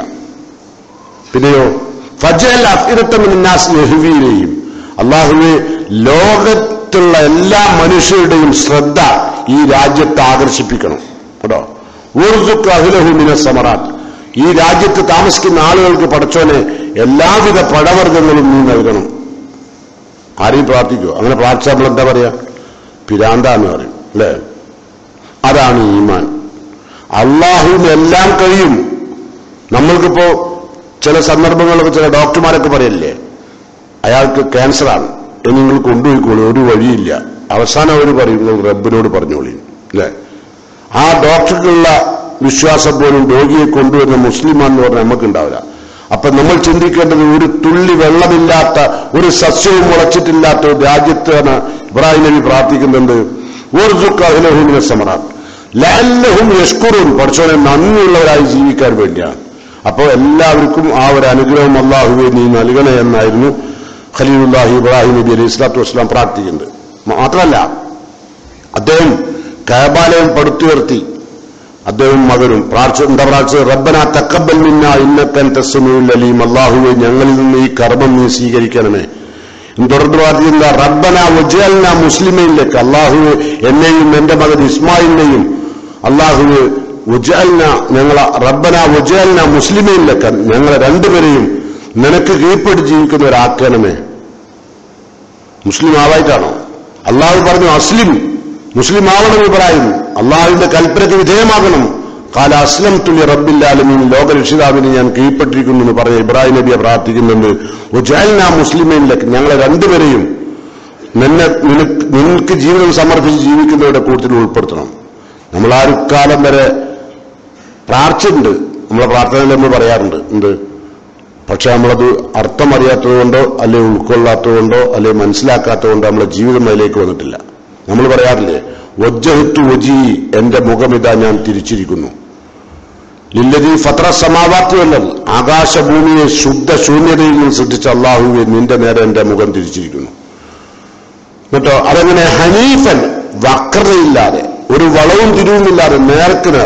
പിന്നെയോ ഫജൽ അഫിരത്തമിനാസ് യഹുവിയിലെയും അള്ളാഹുവെ ലോകത്തുള്ള എല്ലാ മനുഷ്യരുടെയും ശ്രദ്ധ ഈ രാജ്യത്ത് ആകർഷിപ്പിക്കണം കേട്ടോ ഊർജുക്ക് അഹിലഹുമിന സമറാത്ത് ഈ രാജ്യത്ത് താമസിക്കുന്ന ആളുകൾക്ക് പഠിച്ചോനെ എല്ലാവിധ പഴവർഗ്ഗങ്ങളും നീ നൽകണം ആരെയും പ്രാർത്ഥിക്കുമോ അങ്ങനെ പ്രാർത്ഥിച്ചാൽ നമ്മൾ എന്താ പറയാ പിരാന്താന്ന് പറയും അല്ലേ അതാണ് ഈമാൻ അള്ളാഹുവിന് എല്ലാം കഴിയും നമ്മൾക്കിപ്പോ ചില സന്ദർഭങ്ങളിലൊക്കെ ചില ഡോക്ടർമാരൊക്കെ പറയല്ലേ അയാൾക്ക് ക്യാൻസറാണ് എന്ന് നിങ്ങൾ കൊണ്ടുപോയിക്കോളൂ ഒരു വഴിയില്ല അവസാനം അവർ പറയും നിങ്ങൾ റബ്ബിനോട് പറഞ്ഞോളി അല്ലേ ആ ഡോക്ടർക്കുള്ള വിശ്വാസം പോലും രോഗിയെ കൊണ്ടുവരുന്ന മുസ്ലിമാന്ന് പറഞ്ഞാൽ നമുക്കുണ്ടാവില്ല അപ്പൊ നമ്മൾ ചിന്തിക്കേണ്ടത് ഒരു തുള്ളി വെള്ളമില്ലാത്ത ഒരു സസ്യവും മുളച്ചിട്ടില്ലാത്ത ഒരു രാജ്യത്താണ് ഇബ്രാഹിം നബി പ്രാർത്ഥിക്കുന്നുണ്ട് ഊർജുക്കഹിലഹുമിനെ സമറാൻ ലല്ലഹും യഷ്കുറും പഠിച്ചോനെ നന്ദിയുള്ളവരായി ജീവിക്കാൻ വേണ്ടിയാണ് അപ്പോൾ എല്ലാവർക്കും ആ ഒരു അനുഗ്രഹം അള്ളാഹുവെ നീ നൽകണേ എന്നായിരുന്നു ഖലീലുല്ലാഹി ഇബ്രാഹിം നബി അലൈഹി സ്വലാത്തു വസ്സലാം പ്രാർത്ഥിക്കുന്നത് മാത്രമല്ല അദ്ദേഹം കയബാലയം പടുത്തുയർത്തി അദ്ദേഹം മകനും പ്രാർത്ഥന എന്താ പ്രാർത്ഥിച്ചത് റബ്ബന തക്കബൽ മിന്ന ഇന്നക്കൻ തസ്സമിയുൽ അലീം അള്ളാഹുവെ ഞങ്ങളിൽ നിന്ന് ഈ കർമ്മം നീ സ്വീകരിക്കണമേ തുടർന്ന് പ്രാർത്ഥിക്കുന്ന റബ്ബന വജൽന മുസ്ലിമയിലേക്ക് അള്ളാഹുവെ എന്നെയും എന്റെ മകൻ ഇസ്മായിലിനെയും അള്ളാഹുവെ വജൽന ഞങ്ങളെ റബ്ബന വജൽന മുസ്ലിമയിലേക്ക് ഞങ്ങളെ രണ്ടുപേരെയും നിനക്ക് കീഴ്പ്പെട്ട് ജീവിക്കുന്നവരാക്കണമേ മുസ്ലിം ആവായിട്ടാണോ അള്ളാഹു പറഞ്ഞു അസ്ലിം മുസ്ലിം ആവണം ഇബ്രാഹിം അള്ളാഹുവിന്റെ കൽപ്പനയ്ക്ക് വിധേയമാകണം കാല അസ്ലം തുല്യ റബ്ബില്ലാലമീൻ ലോക രക്ഷിതാവിനെ ഞാൻ കീഴ്പ്പെട്ടിരിക്കുന്നു എന്ന് പറഞ്ഞ ഇബ്രാഹിം നബിയെ പ്രാർത്ഥിക്കുന്നുണ്ട് ഒജാലിന മുസ്ലിമേനിലേക്ക് ഞങ്ങളെ രണ്ടുപേരെയും നിന്നെ നിനക്ക് നിനക്ക് ജീവിതം സമർപ്പിച്ച് ജീവിക്കുന്നവരുടെ കൂട്ടത്തിൽ ഉൾപ്പെടുത്തണം നമ്മൾ ആ ഒരു കാലം വരെ പ്രാർത്ഥിച്ചിട്ടുണ്ട് നമ്മളെ പ്രാർത്ഥനയിൽ നമ്മൾ പറയാറുണ്ട് എന്ത് പക്ഷെ നമ്മളത് അർത്ഥം അറിയാത്തതുകൊണ്ടോ അല്ലെ ഉൾക്കൊള്ളാത്തതുകൊണ്ടോ അല്ലെ മനസ്സിലാക്കാത്തതുകൊണ്ടോ നമ്മളെ ജീവിതം അതിലേക്ക് വന്നിട്ടില്ല നമ്മൾ പറയാറില്ലേ വജ്ജഹത്തു വജി എന്റെ മുഖമിതാ ഞാൻ തിരിച്ചിരിക്കുന്നു ലില്ലതി ഫത്ര സമാവാത്യമല്ല ആകാശഭൂമിയെ ശുദ്ധ ശൂന്യതയിൽ നിന്ന് സൃഷ്ടിച്ച അള്ളാഹുവെ നിന്റെ നേരെ എന്റെ മുഖം തിരിച്ചിരിക്കുന്നു എന്നിട്ടോ അതെങ്ങനെ ഹനീഫൻ വക്രതയില്ലാതെ ഒരു വളവും തിരിവുമില്ലാതെ നേർക്ക് നേർ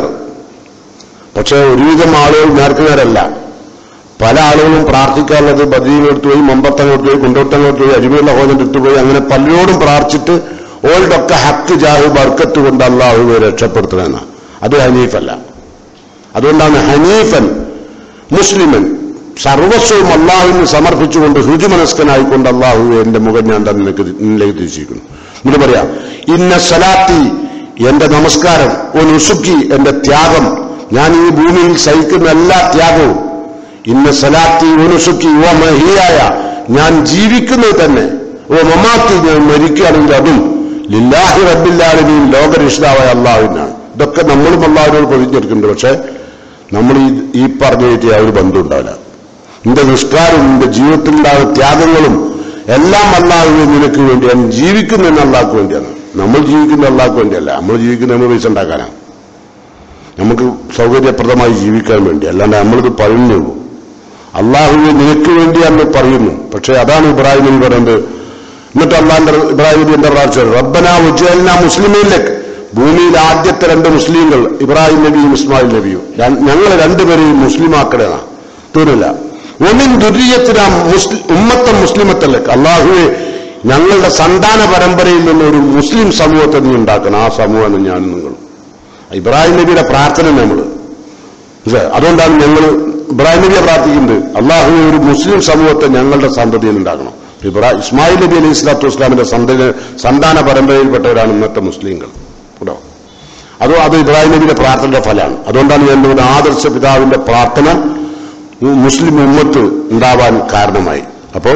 പക്ഷെ ഒരുവിധം ആളുകൾ നേർക്ക് നേരല്ല പല ആളുകളും പ്രാർത്ഥിക്കാനുള്ളത് ബദീനെടുത്ത് പോയി മമ്പത്തങ്ങോട്ട് പോയി കുണ്ടോട്ടങ്ങോട്ട് പോയി അരിമയുള്ള ഹോജന്റെ അടുത്ത് പോയി അങ്ങനെ പലരോടും പ്രാർത്ഥിച്ചിട്ട് ഓൾഡൊക്കെ ഹക്ക് ജാഹു ബർക്കത്ത് കൊണ്ട് അള്ളാഹുവെ രക്ഷപ്പെടുത്തണമെന്ന അത് ഹനീഫല്ല അതുകൊണ്ടാണ് ഹനീഫൻ മുസ്ലിമൻ സർവസ്വവും അള്ളാഹുവിന് സമർപ്പിച്ചുകൊണ്ട് രുചിമനസ്കനായിക്കൊണ്ട് അള്ളാഹു എന്റെ മുഖം ഞാൻ തന്നെ നിനക്ക് നിന്നിലേക്ക് തിരിച്ചിരിക്കുന്നു എന്നിട്ട് പറയാം ഇന്ന സലാത്തി എന്റെ നമസ്കാരം ഓ നുസുക്കി എന്റെ ത്യാഗം ഞാൻ ഈ ഭൂമിയിൽ സഹിക്കുന്ന എല്ലാ ത്യാഗവും ഇന്ന സലാത്തി ഉനുസുക്കി ഓ മഹിയായ ഞാൻ ജീവിക്കുന്നത് തന്നെ ഓ മമാത്തി ഞാൻ മരിക്കുകയാണെങ്കിൽ അതും ലില്ലാഹി റബ്ബില്ലാലമീൻ ലോകരക്ഷിതാവായ അള്ളാഹുവിനാണ് ഇതൊക്കെ നമ്മളും അള്ളാഹുവിനോട് പ്രതിജ്ഞെടുക്കുന്നുണ്ട് പക്ഷെ നമ്മൾ ഈ ഈ പറഞ്ഞ രീതിയിൽ ആ ഒരു ബന്ധം ഉണ്ടാവില്ല നിന്റെ നിസ്കാരവും നിന്റെ ജീവിതത്തിലുണ്ടാകുന്ന ത്യാഗങ്ങളും എല്ലാം അള്ളാഹുവിനെ നിനക്ക് വേണ്ടിയാണ് ജീവിക്കുന്നതെന്ന് അള്ളാഹ്ക്ക് വേണ്ടിയാണ് നമ്മൾ ജീവിക്കുന്ന അള്ളാഹ്ക്ക് വേണ്ടിയല്ല നമ്മൾ ജീവിക്കുന്ന നമ്മൾ പൈസ ഉണ്ടാക്കാനാണ് നമുക്ക് സൗകര്യപ്രദമായി ജീവിക്കാൻ വേണ്ടി അല്ലാണ്ട് നമ്മളിത് പറയുന്നു അള്ളാഹുവിനെ നിനക്ക് വേണ്ടിയാണ് പറയുന്നു പക്ഷെ അതാണ് ഇബ്രാഹിം എന്ന് പറയുന്നത് എന്നിട്ട് അള്ളാന്റെ ഇബ്രാഹിം നബി എന്താ പ്രാർത്ഥിച്ചത് റബ്ബന ഉജ്ജലന മുസ്ലിമീലേക്ക് ഭൂമിയിൽ ആദ്യത്തെ രണ്ട് മുസ്ലിങ്ങൾ ഇബ്രാഹിം നബിയും ഇസ്മായിൽ നബിയും ര- ഞങ്ങൾ രണ്ടുപേരെയും മുസ്ലിമാക്കണേന്നാ തീർന്നില്ല ഒന്നിൻ ദുര്യത്തിന മുസ്ലിം ഉമ്മത്തം മുസ്ലിമത്തല്ലേക്ക് അള്ളാഹുവെ ഞങ്ങളുടെ സന്താന പരമ്പരയിൽ നിന്ന് ഒരു മുസ്ലിം സമൂഹത്തെ നീ ഉണ്ടാക്കണം ആ സമൂഹമാണ് ഞാൻ നിങ്ങൾ ഇബ്രാഹിം നബിയുടെ പ്രാർത്ഥന നമ്മൾ അതുകൊണ്ടാണ് ഞങ്ങൾ ഇബ്രാഹിം നബിയെ പ്രാർത്ഥിക്കുന്നത് അള്ളാഹു ഒരു മുസ്ലിം സമൂഹത്തെ ഞങ്ങളുടെ സന്തതിയിൽ ഉണ്ടാക്കണം ഇബ്രാ ഇസ്മായിൽ നബി അലൈഹി സ്വലാത്തു വസ്ലാമിന്റെ സന്തതി സന്താന പരമ്പരയിൽപ്പെട്ടവരാണ് ഇന്നത്തെ മുസ്ലിങ്ങൾ കേട്ടോ അത് അത് ഇബ്രാഹിം നബിയുടെ പ്രാർത്ഥനയുടെ ഫലമാണ് അതുകൊണ്ടാണ് ഞാൻ ഒരു ആദർശ പിതാവിന്റെ പ്രാർത്ഥന മു- മുസ്ലിം ഉമ്മത്ത് ഉണ്ടാവാൻ കാരണമായി അപ്പോ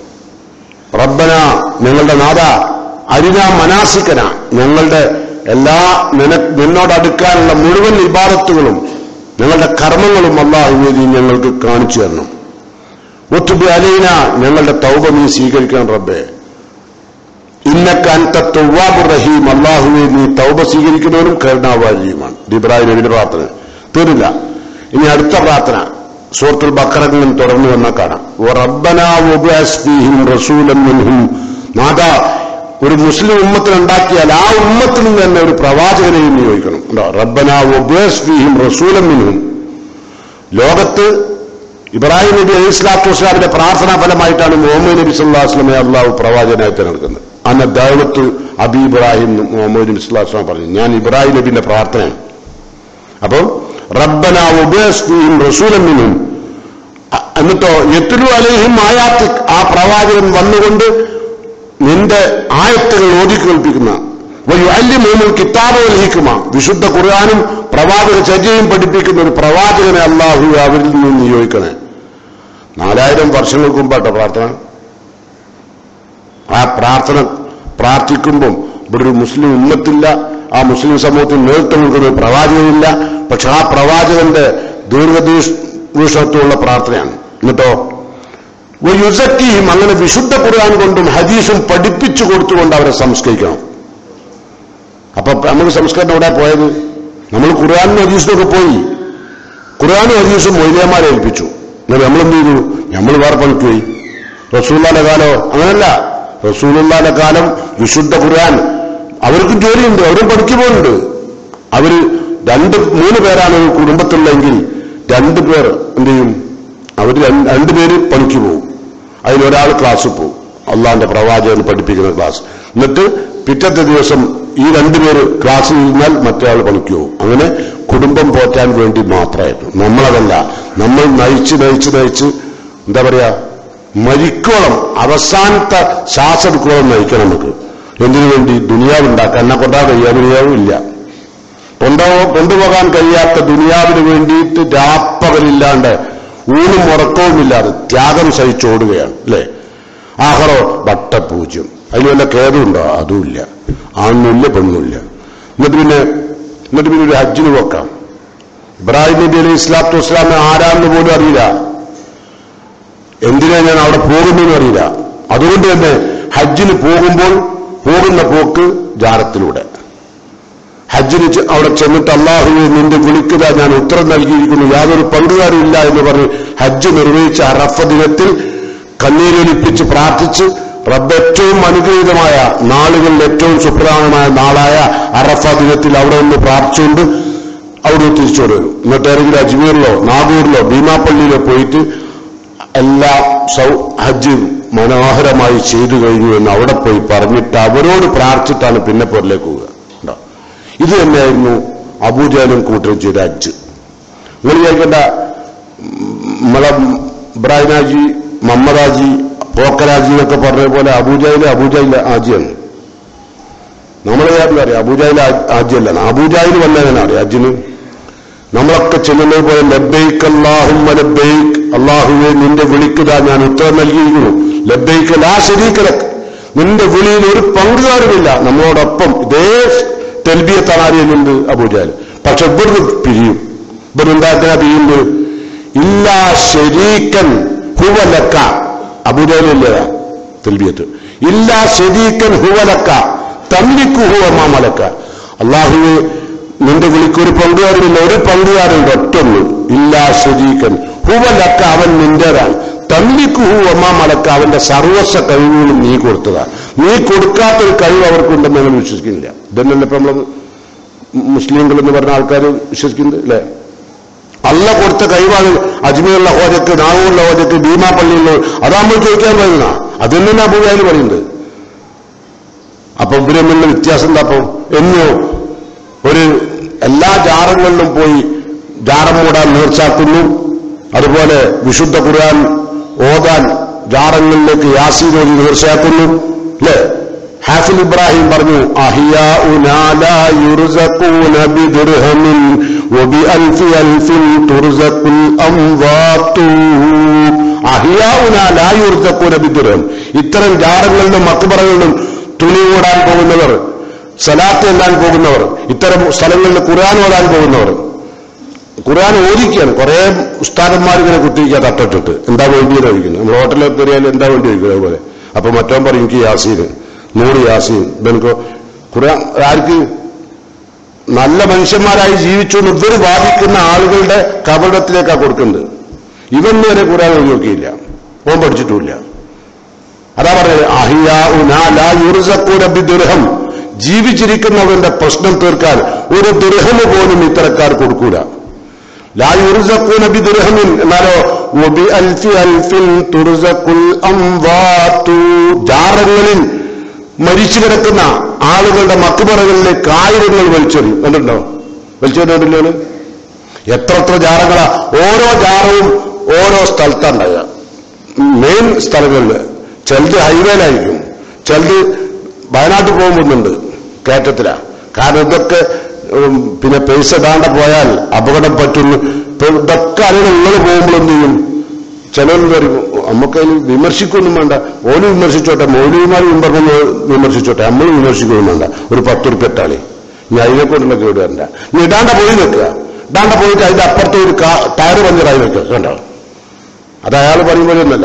റബ്ബന ഞങ്ങളുടെ നാഥ അരിന മനാസിക്കന ഞങ്ങളുടെ എല്ലാ നിന നിന്നോടടുക്കാനുള്ള മുഴുവൻ ഇബാദത്തുകളും ഞങ്ങളുടെ കർമ്മങ്ങളും അള്ളാഹുവെ നീ ഞങ്ങൾക്ക് കാണിച്ചു തരണം ഒത്തുബി അലീന ഞങ്ങളുടെ തൗബ നീ സ്വീകരിക്കണം റബ്ബെ ഇന്നക്ക അൻത തൗവാബുർ റഹീം അള്ളാഹുവെ നീ തൗബ സ്വീകരിക്കുന്നവനും കരുണാവാരിയുമാണ് ഇത് ഇബ്രാഹിം നബിയുടെ പ്രാർത്ഥന തീർന്നില്ല ഇനി അടുത്ത പ്രാർത്ഥന സൂറത്തുൽ ബക്കറങ്ങളിൽ തുടർന്ന് വന്ന കാണാം "വ റബ്ബനാ വബ്അസ് ഫീഹിം റസൂലൻ മിൻഹും നാഥ ഒരു മുസ്ലിം ഉമ്മത്തിന് ഉണ്ടാക്കിയാൽ ആ ഉമ്മത്തിൽ നിന്ന് തന്നെ ഒരു പ്രവാചകനെയും നിയോഗിക്കണം ഉണ്ടോ റബ്ബനാ വബ്അസ് ഫീഹിം റസൂലൻ മിൻഹും ലോകത്ത് ഇബ്രാഹിം നബി അലൈഹി സ്വലാത്തു വസ്സലാമിന്റെ പ്രാർത്ഥനാ ഫലമായിട്ടാണ് മുഹമ്മദ് നബി സല്ലല്ലാഹു അലൈഹി വസല്ലമയെ അള്ളാഹു പ്രവാചകനായി തിരഞ്ഞെടുക്കുന്നത് അന്ന ദൈവത്ത് അബി ഇബ്രാഹിം എന്ന് മുഹമ്മദ് നബി സല്ലല്ലാഹു അലൈഹി വസല്ലം പറഞ്ഞു ഞാൻ ഇബ്രാഹിം നബിന്റെ പ്രാർത്ഥനയാണ് അപ്പോൾ റബ്ബന ഉപേസ്ഫീഹിം റസൂലൻ മിൻഹും അ- എന്നിട്ടോ എത്തുലു അലൈഹിം ആയാത്ത് ആ പ്രവാചകൻ വന്നുകൊണ്ട് നിന്റെ ആയത്തുകൾ ഓതി കേൾപ്പിക്കുന്ന വയുഅല്ലിമുഹുൽ കിതാബ വൽ ഹിക്മ വിശുദ്ധ ഖുർആനും പ്രവാചക ചര്യയും പഠിപ്പിക്കുന്ന ഒരു പ്രവാചകനെ അള്ളാഹു അവരിൽ നിന്ന് നിയോഗിക്കണേ നാലായിരം വർഷങ്ങൾക്ക് മുമ്പാട്ടോ പ്രാർത്ഥന ആ പ്രാർത്ഥന പ്രാർത്ഥിക്കുമ്പം ഇവിടെ ഒരു മുസ്ലിം ഉമ്മത്തില്ല ആ മുസ്ലിം സമൂഹത്തിന് നേതൃത്വം കൊടുക്കുന്ന ഒരു പ്രവാചകനില്ല പക്ഷെ ആ പ്രവാചകന്റെ ദീർഘദീർഘത്വമുള്ള പ്രാർത്ഥനയാണ് എന്നിട്ടോ യുസക്കിയും അങ്ങനെ വിശുദ്ധ ഖുർആൻ കൊണ്ടും ഹദീസും പഠിപ്പിച്ചു കൊടുത്തുകൊണ്ട് അവരെ സംസ്കരിക്കണം അപ്പൊ നമുക്ക് സംസ്കരണം എവിടെ പോയത് നമ്മൾ ഖുർആാനും ഹദീസിനൊക്കെ പോയി ഖുർആാനും ഹദീസും മൊയ്ലിയന്മാരെ ഏൽപ്പിച്ചു എന്നിട്ട് നമ്മളെന്ത് ചെയ്തു നമ്മൾ വേറെ പണിക്ക് പോയി റസൂല്ലാന്റെ കാലോ അങ്ങനല്ല റസൂലുള്ളാന്റെ കാലം വിശുദ്ധ ഖുർആൻ അവർക്കും ജോലിയുണ്ട് അവരും പഠിക്കു പോകുന്നുണ്ട് അവര് രണ്ട് മൂന്ന് പേരാണ് ഒരു കുടുംബത്തിലുള്ളെങ്കിൽ രണ്ടു പേർ എന്ത് ചെയ്യും അവർ രണ്ടുപേര് പണിക്ക് പോകും അതിലൊരാൾ ക്ലാസ്സിൽ പോകും അള്ളാന്റെ പ്രവാചകൻ പഠിപ്പിക്കുന്ന ക്ലാസ് എന്നിട്ട് പിറ്റത്തെ ദിവസം ഈ രണ്ടുപേര് ക്ലാസ്സിൽ ഇരുന്നാൽ മറ്റേ പണിക്ക് പോകും അങ്ങനെ കുടുംബം പോറ്റാൻ വേണ്ടി മാത്രമായിരുന്നു നമ്മളതല്ല നമ്മൾ നയിച്ച് നയിച്ച് നയിച്ച് എന്താ പറയാ മരിക്കോളം അവസാനത്തെ ശ്വാസെടുക്കോളം നയിക്കണം നമുക്ക് എന്തിനു വേണ്ടി ദുനിയാവുണ്ടാക്കാൻ എന്നെ കൊണ്ടാ കഴിയാ ദുനിയാവും ഇല്ല കൊണ്ടോ കൊണ്ടുപോകാൻ കഴിയാത്ത ദുനിയാവിന് വേണ്ടിയിട്ട് രാപ്പകലില്ലാണ്ട് ഊണും ഉറക്കവുമില്ലാതെ ത്യാഗം സഹിച്ചോടുകയാണ് അല്ലേ ആഹറോ വട്ടപൂജ്യം അതിൽ വല്ല ഖേദമുണ്ടോ അതുമില്ല ആണില്ല പെണ്ണുമില്ല എന്നിട്ട് പിന്നെ എന്നിട്ട് പിന്നെ ഒരു ഹജ്ജിന് പോക്കാം ഇബ്രാഹിം നബി അലൈഹി ഇസ്ലാത്തു വസ്സലാമെ ആരാണെന്ന് പോലും അറിയില്ല എന്തിനാ ഞാൻ അവിടെ പോകുന്നതെന്ന് അറിയില്ല അതുകൊണ്ട് തന്നെ ഹജ്ജിന് പോകുമ്പോൾ പോകുന്ന പോക്ക് ജാരത്തിലൂടെ ഹജ്ജിന് ചെ- അവിടെ ചെന്നിട്ട് അള്ളാഹുവെ നിന്റെ വിളിക്കുക ഞാൻ ഉത്തരം നൽകിയിരിക്കുന്നു യാതൊരു പങ്കുകാരും ഇല്ല എന്ന് പറഞ്ഞ് ഹജ്ജ് നിർവഹിച്ച അറഫ ദിനത്തിൽ കണ്ണീരൊലിപ്പിച്ച് പ്രാർത്ഥിച്ച് റബ്ബ് ഏറ്റവും അനുഗ്രഹീതമായ നാളുകളിൽ ഏറ്റവും സുപ്രധാനമായ നാളായ അറഫ ദിനത്തിൽ അവിടെ നിന്ന് പ്രാർത്ഥിച്ചുകൊണ്ട് അവിടെ തിരിച്ചു വരും എന്നിട്ട് ഏതെങ്കിലും അജ്മീറിലോ നാഗൂറിലോ ഭീമാപ്പള്ളിയിലോ പോയിട്ട് എല്ലാ സൗ ഹജ്ജ് മനോഹരമായി ചെയ്തു കഴിഞ്ഞു എന്ന് അവിടെ പോയി പറഞ്ഞിട്ട് അവരോട് പ്രാർത്ഥിച്ചിട്ടാണ് പിന്നെ പുറലേക്ക് പോവുക ഉണ്ടോ? ഇത് തന്നെയായിരുന്നു അബൂജാലും കൂട്ടരും ചെയ്ത ഹജ്ജ് നിങ്ങൾ വിചാരിക്കേണ്ട നമ്മളെ ഇബ്രാഹിമാജി മമ്മദാജി പോക്കരാജി എന്നൊക്കെ പറഞ്ഞ പോലെ അബൂജായിലെ അബൂജായിലെ ആജിയാണ് നമ്മൾ അറിയാം അബൂജായിലെ ആജിയല്ല അബൂജായിൽ വന്നതിനാണ് അറിയാം ഹജ്ജിന് നമ്മളൊക്കെ ചെല്ലുന്നത് പോലെ ലബൈക്ക് അല്ലാഹുമ്മ ലബൈക്ക് അള്ളാഹുവെ നിന്റെ വിളിക്കുക ഞാൻ ഉത്തരം നൽകിയിരിക്കുന്നു ലബൈക്ക് ലാ ശരീക്കലക്ക് നിന്റെ വിളിയിൽ ഒരു പങ്കുകാരുമില്ല നമ്മളോടൊപ്പം ഇതേ തെൽബിയത്താണ് അറിയുന്നുണ്ട് അബൂജാൽ പക്ഷെ ഇവിടുന്ന് പിരിയും ഇവിടുന്ന് എന്താക്കാ പിരിയുന്നത് ഇല്ലാ ശരീക്കൻ ഹുവലക്ക അബൂജാലില്ലേതാ തെൽബിയത്ത് ഇല്ലാ ശരീക്കൻ ഹുവലക്ക തമ്മിക്കു ഹുവ മാമലക്ക അള്ളാഹുവെ നിന്റെ വിളിക്കൊരു പങ്കുകാരുമില്ല ഒരു പങ്കുകാരുണ്ട് ഒറ്റൊന്ന് ഇല്ലാ ശരീക്കൻ ഹുവലക്ക അവൻ നിന്റേതാണ് തമ്മിക്കു ഹു അമ്മാ മലക്ക അവന്റെ സർവസ്വ കഴിവുകളും നീ കൊടുത്തതാണ് നീ കൊടുക്കാത്തൊരു കഴിവ് അവർക്കുണ്ടെന്ന് ഞങ്ങൾ വിശ്വസിക്കുന്നില്ല ഇതന്നല്ലേ ഇപ്പൊ നമ്മൾ മുസ്ലിങ്ങൾ എന്ന് പറഞ്ഞ ആൾക്കാർ വിശ്വസിക്കുന്നത് അല്ലേ അല്ല കൊടുത്ത കഴിവാണ് അജ്മീറുള്ള ഹോജക്ക് നാഗൂറിലെ ഹോജക്ക് ഭീമാപ്പള്ളിയിലുള്ള അതാ നമ്മൾ ചോദിക്കാൻ പറയുന്ന അത് തന്നെ അബൂജാല് പറയുന്നത് അപ്പൊ ഇവരും തമ്മിലുള്ള വ്യത്യാസം എന്താ അപ്പം എന്നോ ഒരു എല്ലാ ജാറങ്ങളിലും പോയി ജാറം മൂടാൻ നേർച്ചാക്കുന്നു അതുപോലെ വിശുദ്ധ ഖുർആൻ ഓതാൻ ജാറങ്ങളിലേക്ക് യാസീൻ ഓതി നേർച്ചയാക്കുന്നു അല്ലേ ഹാഫിൽ ഇബ്രാഹിം പറഞ്ഞു അഹിയാഉനാ ലാ യുർസഖൂന ബിദിർഹമിൻ വബിഅൽഫി അൽഫിൻ തുർസഖുൽ അംവാതു അഹിയാഉനാ ലാ യുർസഖൂന ബിദിർഹം ഇത്തരം ജാറങ്ങളിലും മക്ബറകളിലും തുണി ഓടാൻ പോകുന്നവർ സലാത്ത് എല്ലാം പോകുന്നവർ ഇത്തരം സ്ഥലങ്ങളിൽ ഖുർആൻ ഓടാൻ പോകുന്നവർ ഖുർആൻ ഓദിക്കുകയാണ് കുറെ ഉസ്താദന്മാർ ഇങ്ങനെ കുത്തിരിക്കുക തട്ടിട്ടിട്ട് എന്താ വേണ്ടി ചോദിക്കുന്നത് നമ്മൾ ഹോട്ടലിൽ കയറിയാൽ എന്താ വേണ്ടി ചോദിക്കുന്നത് അതുപോലെ അപ്പൊ മറ്റവൻ പറയും എനിക്ക് യാസീൻ നൂറ് യാസീൻ ഇതെനിക്കോ ഖുർആൻ ആർക്ക് നല്ല മനുഷ്യന്മാരായി ജീവിച്ചു എന്ന് ഇവർ വാദിക്കുന്ന ആളുകളുടെ കപടത്തിലേക്കാണ് കൊടുക്കുന്നത് ഇവൻ വരെ ഖുർആൻ ഓതി നോക്കിയില്ല ഓൻ പഠിച്ചിട്ടുമില്ല അതാ പറഞ്ഞത് അഹിയാ ദുർഹം ജീവിച്ചിരിക്കുന്നവന്റെ പ്രശ്നം തീർക്കാൻ ഒരു ദുർഹമ് പോലും ഇത്തരക്കാർ കൊടുക്കൂല ലാ യുർസഖൂന ബിദുർഹമിൻ എന്നാലോ വബി അൽഫി അൽഫിൻ തുർസഖുൽ അംവാതു ജാറങ്ങളിൽ മരിച്ചു കിടക്കുന്ന ആളുകളുടെ മക്കുപറകളിലേക്ക് ആയിരങ്ങൾ വലിച്ചെറിയും കണ്ടിട്ടുണ്ടോ വലിച്ചെറിഞ്ഞിട്ടില്ലേ എത്ര എത്ര ജാറങ്ങളാ ഓരോ ജാറവും ഓരോ സ്ഥലത്തുണ്ടാകുക മെയിൻ സ്ഥലങ്ങളിൽ ചിലത് ഹൈവേയിലായിരിക്കും ചിലത് വയനാട്ടിൽ പോകുന്നുണ്ട് കയറ്റത്തിലാ കാരണം ഇതൊക്കെ ഉം, പിന്നെ പൈസ താണ്ട പോയാൽ അപകടം പറ്റുന്നു ഇപ്പൊ ഇതൊക്കെ അറിയണം നിങ്ങൾ പോകുമ്പോൾ എന്ത് ചെയ്യും ചിലർ വരും നമുക്കതിൽ വിമർശിക്കൊന്നും വേണ്ട ഓന് വിമർശിച്ചോട്ടെ മൗലിമാർ വിമർശനം വിമർശിച്ചോട്ടെ നമ്മൾ വിമർശിക്കൊന്നും വേണ്ട ഒരു പത്ത് റുപ്യ ഇട്ടാളി ഇനി അതിനെ കൊണ്ടുള്ള കേട് വരണ്ട നീ ഇടാണ്ട പോയി നിൽക്കുക ഇടാണ്ട പോയിട്ട് അതിന്റെ അപ്പുറത്ത് ഒരു കാ- ടയറ് പഞ്ചറായി വെക്കുക കണ്ടോ അത് അയാൾ പറയുമ്പോഴൊന്നല്ല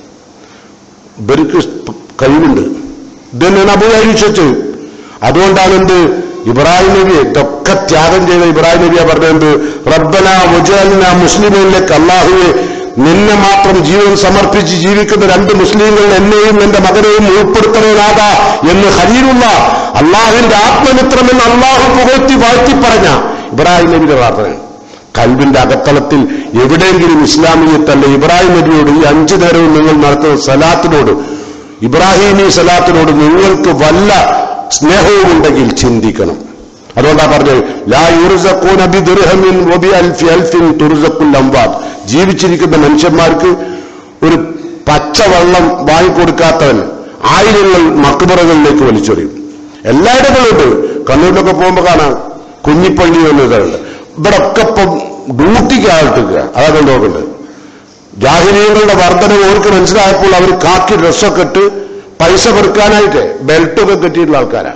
ഇവർക്ക് കഴിവുണ്ട് ഇത് തന്നെയാണ് അബൂജാലി വിശ്വസിച്ചത് അതുകൊണ്ടാണ് എന്ത് ഇബ്രാഹിം നബി ഇതൊക്കെ ത്യാഗം ചെയ്ത ഇബ്രാഹിം നബിയ പറഞ്ഞത് റബ്ബന മുജാലിന മുസ്ലിമിലേക്ക് അള്ളാഹുവെ നിന്നെ മാത്രം ജീവൻ സമർപ്പിച്ച് ജീവിക്കുന്ന രണ്ട് മുസ്ലിങ്ങൾ എന്നെയും എന്റെ മകനെയും ഉൾപ്പെടുത്തണേനാഥ എന്ന് ഹരീലുള്ള അള്ളാഹുവിന്റെ ആത്മമിത്രം എന്ന് അള്ളാഹു പുകഴ്ത്തി വാഴ്ത്തി പറഞ്ഞ ഇബ്രാഹിം നബിയുടെ പ്രാർത്ഥന കൽവിന്റെ അകത്തളത്തിൽ എവിടെയെങ്കിലും ഇസ്ലാമിയത്തല്ല ഇബ്രാഹിം നബിയോട് ഈ അഞ്ചു നേരവും നിങ്ങൾ നടത്തുന്ന സലാത്തിനോട് ഇബ്രാഹിമി സലാത്തിനോട് നിങ്ങൾക്ക് വല്ല സ്നേഹവും ഉണ്ടെങ്കിൽ ചിന്തിക്കണം അതുകൊണ്ടാ പറഞ്ഞത് ലാ യുർസഖൂന ബിദിർഹമിൻ വബി അൽഫി അൽഫിൻ തുർസഖുൽ അംവാദ് ജീവിച്ചിരിക്കുന്ന മനുഷ്യന്മാർക്ക് ഒരു പച്ചവെള്ളം വാങ്ങിക്കൊടുക്കാത്തവൻ ആയിരങ്ങൾ മക്ബറകളിലേക്ക് വലിച്ചെറിയും എല്ലായിടങ്ങളും ഉണ്ട് കണ്ണൂരിലൊക്കെ പോകുമ്പോൾ കാണാം കുഞ്ഞിപ്പള്ളി എന്നതുണ്ട് ഇവിടെ ഒക്കെ ഇപ്പം ഡ്യൂട്ടിക്ക് ആൾട്ടിക്കുക അതാ കൊണ്ടുപോകുന്നുണ്ട് ജാഹിനീയങ്ങളുടെ വർധന ഓർക്ക് മനസ്സിലായപ്പോൾ അവർ കാക്കി ഡ്രസ്സൊക്കെ ഇട്ട് പൈസ പെറുക്കാനായിട്ട് ബെൽറ്റൊക്കെ കെട്ടിയിട്ടുള്ള ആൾക്കാരാ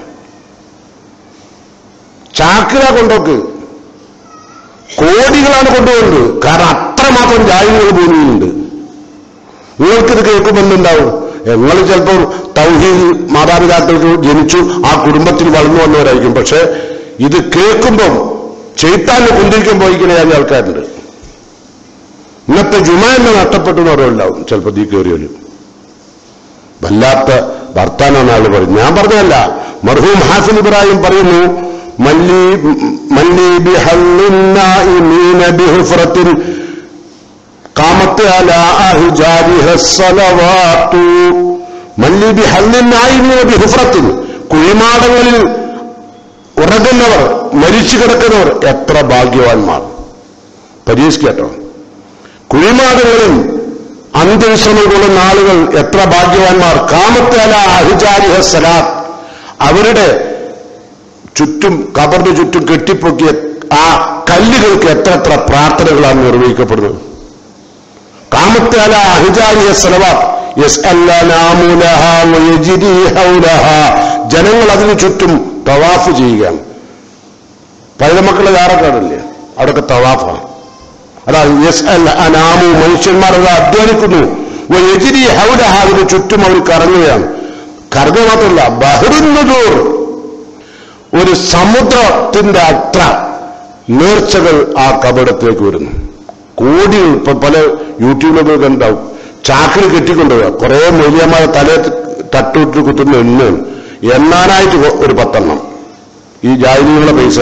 ചാക്കില കൊണ്ടോക്ക് കോടികളാണ് കൊണ്ടുപോകുന്നത് കാരണം അത്രമാത്രം ജാഹിനികൾ ഭൂമിയിലുണ്ട് നിങ്ങൾക്കിത് കേൾക്കുമ്പോൾ എന്തുണ്ടാവും നിങ്ങൾ ചിലപ്പോൾ തൗഹീദ് മാതാപിതാക്കൾക്ക് ജനിച്ചു ആ കുടുംബത്തിൽ വളർന്നു വന്നവരായിരിക്കും പക്ഷെ ഇത് കേൾക്കുമ്പം ചെയ്ത്താന് കുന്തിരിക്കാൻ പോയിക്കുന്ന ആൾക്കാരുണ്ട് ഇന്നത്തെ ജുമ എന്നെ നഷ്ടപ്പെട്ടു എന്ന് പറയുണ്ടാവും ചിലപ്പോൾ തീ കയറിയോലും വല്ലാത്ത വർത്താനാണ് ആള് പറയും ഞാൻ പറഞ്ഞതല്ല മർഹൂം ഹാസിൻ ഇബ്രാഹിം പറയുന്നു മല്ലി മല്ലി ബിഹല്ലിന്നായിമീന ബിഹുഫ്രത്തിൻ കാമത്ത് അലാ അഹ്ജാരിഹ സ്വലവാത്തു മല്ലി ബിഹല്ലിന്നായിമീന ബിഹുഫ്രത്തിൻ കുഴിമാടങ്ങളിൽ ഉറങ്ങുന്നവർ മരിച്ചു കിടക്കുന്നവർ എത്ര ഭാഗ്യവാന്മാർ പരീക്ഷിക്കട്ടോ കുഴിമാടങ്ങളിൽ അന്ത്യവിശ്രമം കൊള്ളുന്ന ആളുകൾ എത്ര ഭാഗ്യവാന്മാർ കാമത്തേല അഹിജാരിഹ സലാത്ത് അവരുടെ ചുറ്റും കബറിന് ചുറ്റും കെട്ടിപ്പൊക്കിയ ആ കല്ലുകൾക്ക് എത്ര എത്ര പ്രാർത്ഥനകളാണ് നിർവഹിക്കപ്പെടുന്നത് കാമത്തേല അഹിജാരിഹ സലവാത്ത് ജനങ്ങൾ അതിനു ചുറ്റും തവാഫ് ചെയ്യുകയാണ് പൈതമക്കളെ യാറക്കാടില്ലേ അവിടെയൊക്കെ തവാഫാണ് അതാണ് യെസ് അൽ അനാമു മനുഷ്യന്മാർ അത് അധ്വാനിക്കുന്നു എജിരി ഹൗലഹ അതിന് ചുറ്റും അവർ കറങ്ങുകയാണ് കറങ്ങുക മാത്രമല്ല ബഹ്റുന്നതൂർ ഒരു സമുദ്രത്തിന്റെ അത്ര നേർച്ചകൾ ആ കപടത്തിലേക്ക് വരുന്നു കോടികൾ ഇപ്പൊ പല യൂട്യൂബിലൊക്കെ കണ്ടാവും ചാക്കിൽ കെട്ടിക്കൊണ്ടുപോവുക കുറെ മൂല്യമായ തലയെ തട്ടുവിട്ട് കുത്തുന്ന എണ്ണയാണ് എണ്ണാനായിട്ട് ഒരു പത്തെണ്ണം ഈ ജാതികളുടെ പൈസ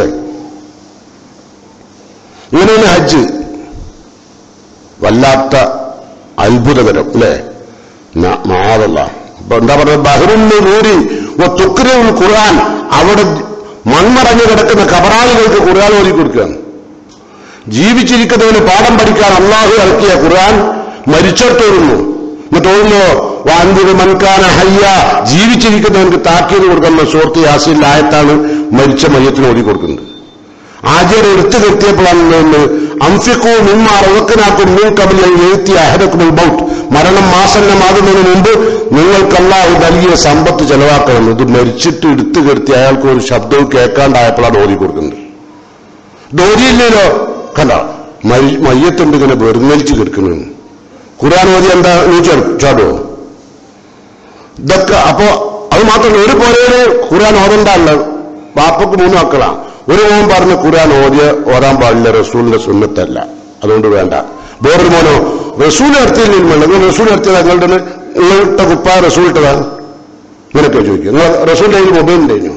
ഇങ്ങനെയാണ് ഹജ്ജ് വല്ലാത്ത അത്ഭുതകരം അല്ലേ മാതല്ല ഇപ്പൊ എന്താ പറയുക ബഹ്റിന് നൂരി തുക്കരയുൽ ഖുർആൻ അവിടെ മൺമറഞ്ഞു കിടക്കുന്ന കബറാളികൾക്ക് ഖുർആൻ ഓതി കൊടുക്കുകയാണ് ജീവിച്ചിരിക്കുന്നവന് പാഠം പഠിക്കാൻ അള്ളാഹു ഇറക്കിയ ഖുർആൻ മരിച്ചോർത്തോരുന്നു എന്നിട്ട് തോന്നുന്നു വാന്തിന് മൻകാന ഹയ്യ ജീവിച്ചിരിക്കുന്നവർക്ക് താക്കീത് കൊടുക്കുന്ന സുഹൃത്ത് യാസിന്റെ ആയത്താണ് മരിച്ച മയ്യത്തിന് ഓതി കൊടുക്കുന്നത് ആചാര്യ എടുത്തു കെട്ടിയപ്പോഴാണ് അംഫിക്കൂ മിമ്മ റവക്കനാക്കും മീൻ കബലിൽ എഴുത്തിയ അഹരക്കുമ്പോൾ ബൗട്ട് മരണം മാസന്നമാകുന്നതിന് മുമ്പ് നിങ്ങൾക്ക് അള്ളാഹു നൽകിയ സമ്പത്ത് ചെലവാക്കണം ഇത് മരിച്ചിട്ട് എടുത്തു കെടുത്തി അയാൾക്ക് ഒരു ശബ്ദവും കേൾക്കാണ്ടായപ്പോഴാണ് ഓതി കൊടുക്കുന്നത് ഡോരിയില്ലല്ലോ കണ്ട മയ്യത്തുണ്ട് ഇങ്ങനെ വെറുങ്ങലിച്ച് കിടക്കുന്നു ഖുർആൻ ഓതി എന്താ നീ ചാടുവോ ഇതൊക്കെ അപ്പോ അത് മാത്രമല്ല ഒരു പോലെ ഖുർആൻ ഓതണ്ടല്ല ബാപ്പക്ക് മൂന്ന് മക്കളാണ് ഒരു മോൻ പറഞ്ഞ് ഖുർആൻ ഓതിയ ഓതാൻ പാടില്ല റസൂലിന്റെ സുന്നത്തല്ല അതുകൊണ്ട് വേണ്ട വേറൊരു മോനോ റസൂൽ നടത്തിയില്ല നിങ്ങൾ റസൂൽ നടത്തിയത് നിങ്ങളുടെ നിങ്ങളുടെ കുപ്പ റസൂൽ ഇട്ടതാണ് ഇങ്ങനെയൊക്കെ ചോദിക്കും നിങ്ങൾ റസൂലിന്റെ കയ്യിൽ മൊബൈൽ ഉണ്ടായിരുന്നു